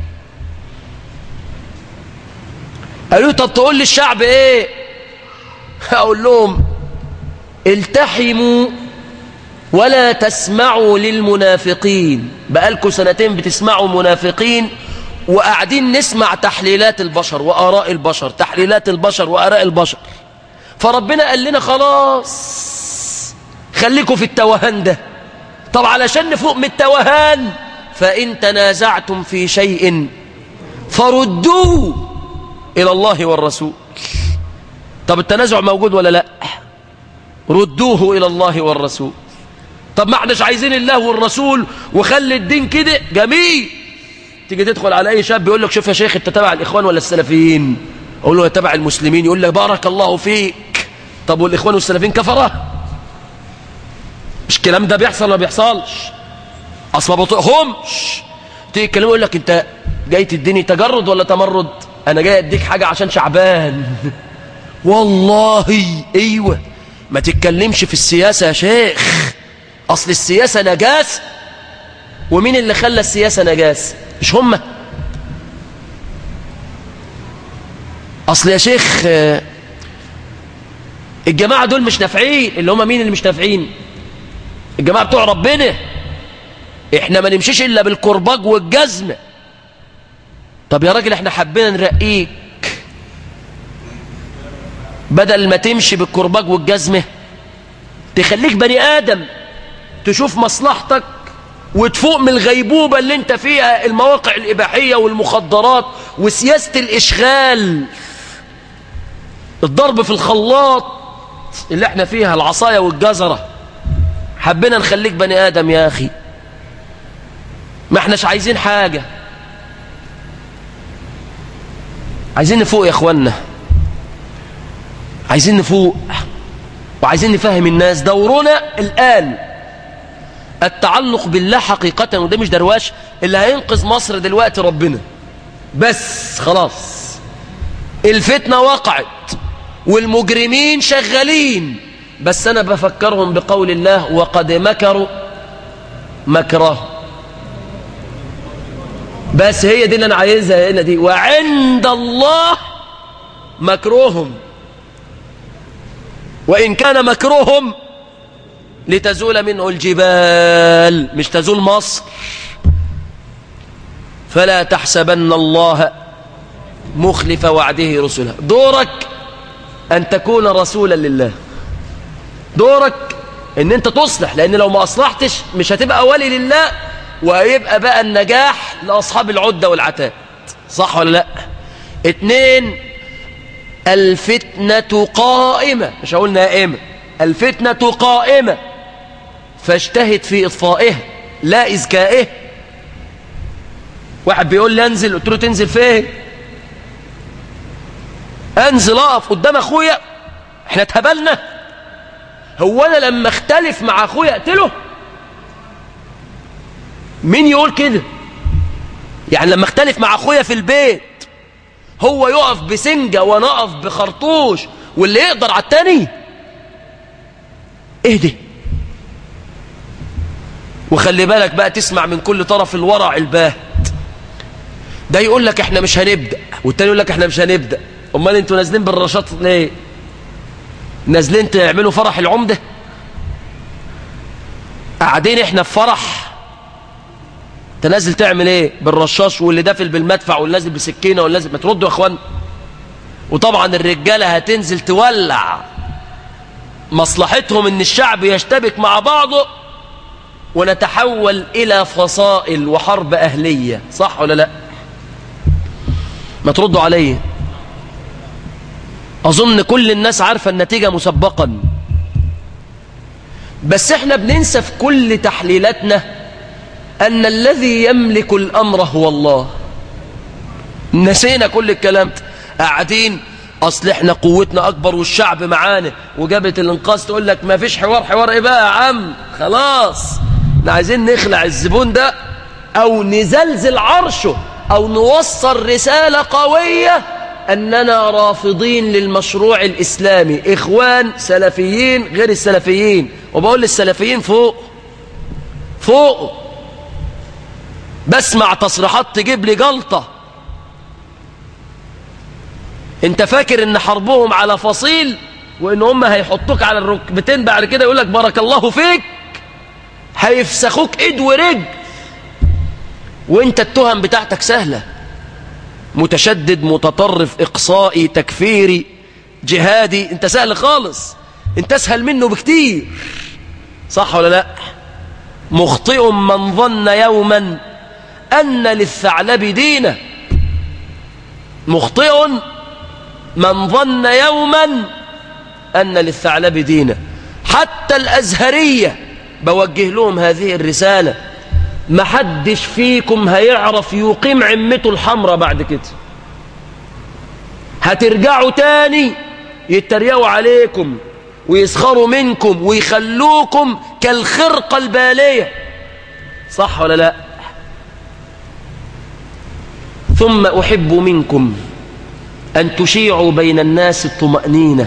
Speaker 2: قالوا طب تقول للشعب ايه اقول لهم التحموا ولا تسمعوا للمنافقين بقالكم سنتين بتسمعوا منافقين وقاعدين نسمع تحليلات البشر وآراء البشر تحليلات البشر وآراء البشر فربنا قال لنا خلاص خليكم في التوهان ده طب علشان نفوق من التوهان فإن تنازعتم في شيء فردوه إلى الله والرسول طب التنازع موجود ولا لا ردوه إلى الله والرسول طب ما احناش عايزين الله والرسول وخلي الدين كده جميل تيجي تدخل على أي شاب يقول لك شوف يا شيخ انت تبع الإخوان ولا السلفيين أقول له تبع المسلمين يقول لك بارك الله فيك طب والإخوان والسلفيين كفرة مش الكلام ده بيحصل ولا بيحصلش أصلا بطيقهمش تيجي الكلام يقول لك انت جاي تديني تجرد ولا تمرد انا جاي اديك حاجة عشان شعبان والله ايوه ما تتكلمش في السياسة يا شيخ اصل السياسة نجاس ومين اللي خلى السياسة نجاس مش هم اصل يا شيخ الجماعة دول مش نافعين اللي هم مين اللي مش نافعين الجماعة بتوع ربنا احنا ما نمشيش الا بالكرباج والجزمه طب يا راجل احنا حبينا نرقيك بدل ما تمشي بالكرباج والجزمة تخليك بني آدم تشوف مصلحتك وتفوق من الغيبوبة اللي انت فيها المواقع الإباحية والمخدرات وسياسة الإشغال الضرب في الخلاط اللي احنا فيها العصاية والجزرة حبينا نخليك بني آدم يا أخي ما احناش عايزين حاجة عايزين نفوق يا اخوانا عايزين نفوق وعايزين نفهم الناس دورنا الآن التعلق بالله حقيقة وده مش درواش اللي هينقذ مصر دلوقتي ربنا بس خلاص الفتنة وقعت والمجرمين شغالين بس أنا بفكرهم بقول الله وقد مكروا مكره بس هي دي اللي أنا عايزها هنا دي وعند الله مكروهم وإن كان مكرهم لتزول منه الجبال مش تزول مصر فلا تحسبن الله مخلف وعده رسله دورك أن تكون رسولا لله دورك ان انت تصلح لان لو ما اصلحتش مش هتبقى ولي لله وهيبقى بقى النجاح لاصحاب العده والعتاد صح ولا لا اتنين الفتنه قائمه مش هقول نائمه الفتنه قائمه فاجتهد في اطفائها لا اذكائها واحد بيقول لي انزل قلت له تنزل فين انزل اقف قدام اخويا احنا اتهبلنا هو انا لما اختلف مع اخويا اقتله مين يقول كده يعني لما اختلف مع اخويا في البيت هو يقف بسنجة وانا اقف بخرطوش واللي يقدر على التاني اهدي وخلي بالك بقى تسمع من كل طرف الورع الباهت ده يقول لك احنا مش هنبدأ والتاني يقول لك احنا مش هنبدأ امال انتوا نازلين بالرشاط ليه نازلين تعملوا فرح العمدة قاعدين احنا في فرح تنازل تعمل ايه بالرشاش واللي دافل بالمدفع واللي نازل بسكينة واللي نازل ما تردوا يا اخوان وطبعا الرجالة هتنزل تولع مصلحتهم ان الشعب يشتبك مع بعضه ونتحول الى فصائل وحرب اهلية صح ولا لا ما تردوا عليه أظن كل الناس عارفة النتيجة مسبقا بس احنا بننسى في كل تحليلاتنا أن الذي يملك الأمر هو الله نسينا كل الكلام قاعدين أصل احنا قوتنا أكبر والشعب معانا وجابت الانقاذ تقول لك ما فيش حوار حوار إيه بقى يا عم خلاص احنا عايزين نخلع الزبون ده أو نزلزل عرشه أو نوصل رسالة قوية أننا رافضين للمشروع الإسلامي إخوان سلفيين غير السلفيين وبقول للسلفيين فوق فوق بسمع تصريحات تجيب لي جلطة انت فاكر ان حربهم على فصيل وان هم هيحطوك على الركبتين بعد كده يقول لك بارك الله فيك هيفسخوك ايد ورجل وانت التهم بتاعتك سهله متشدد متطرف إقصائي تكفيري جهادي انت سهل خالص انت اسهل منه بكتير صح ولا لا مخطئ من ظن يوما أن للثعلب دينه مخطئ من ظن يوما أن للثعلب دينه حتى الأزهرية بوجه لهم هذه الرسالة محدش فيكم هيعرف يقيم عمته الحمراء بعد كده هترجعوا تاني يتريقوا عليكم ويسخروا منكم ويخلوكم كالخرقة البالية صح ولا لا ثم أحب منكم أن تشيعوا بين الناس الطمأنينة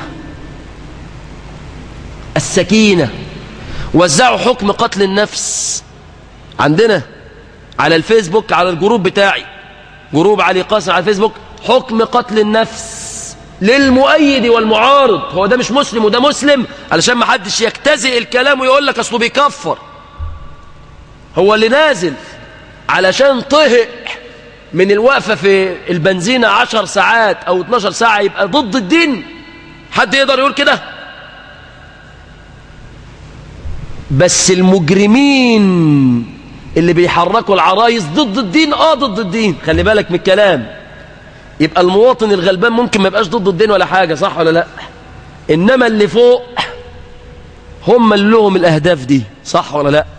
Speaker 2: السكينة وزعوا حكم قتل النفس عندنا على الفيسبوك على الجروب بتاعي جروب علي قاسم على الفيسبوك حكم قتل النفس للمؤيد والمعارض هو ده مش مسلم وده مسلم علشان ما حدش يجتزئ الكلام ويقول لك اصله بيكفر هو اللي نازل علشان طهق من الوقفة في البنزينة عشر ساعات أو 12 ساعة يبقى ضد الدين حد يقدر يقول كده بس المجرمين اللي بيحركوا العرايس ضد الدين اه ضد الدين خلي بالك من الكلام يبقى المواطن الغلبان ممكن ما يبقاش ضد الدين ولا حاجة صح ولا لا إنما اللي فوق هم اللي لهم الأهداف دي صح ولا لا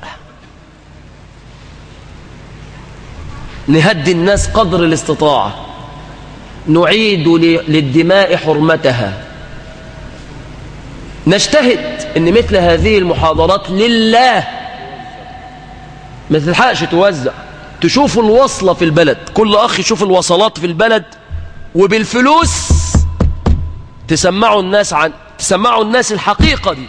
Speaker 2: نهدي الناس قدر الاستطاعة نعيد للدماء حرمتها نجتهد ان مثل هذه المحاضرات لله ما تلحقش توزع تشوف الوصلة في البلد كل أخ يشوف الوصلات في البلد وبالفلوس تسمعوا الناس عن تسمعوا الناس الحقيقة دي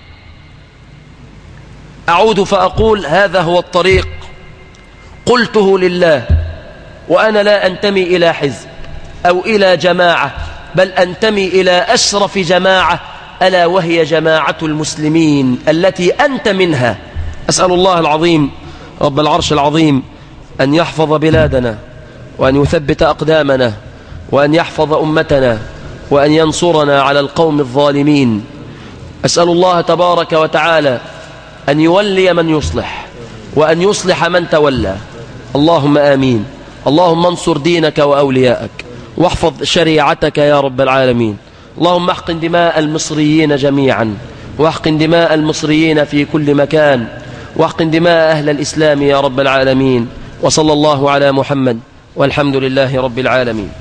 Speaker 2: أعود فأقول هذا هو الطريق قلته لله وأنا لا أنتمي إلى حزب أو إلى جماعة بل أنتمي إلى أشرف جماعة ألا وهي جماعة المسلمين التي أنت منها أسأل الله العظيم رب العرش العظيم أن يحفظ بلادنا وأن يثبت أقدامنا وأن يحفظ أمتنا وأن ينصرنا على القوم الظالمين أسأل الله تبارك وتعالى أن يولي من يصلح وأن يصلح من تولى اللهم آمين اللهم انصر دينك وأولياءك واحفظ شريعتك يا رب العالمين اللهم احقن دماء المصريين جميعا واحقن دماء المصريين في كل مكان واحقن دماء أهل الإسلام يا رب العالمين وصلى الله على محمد والحمد لله رب العالمين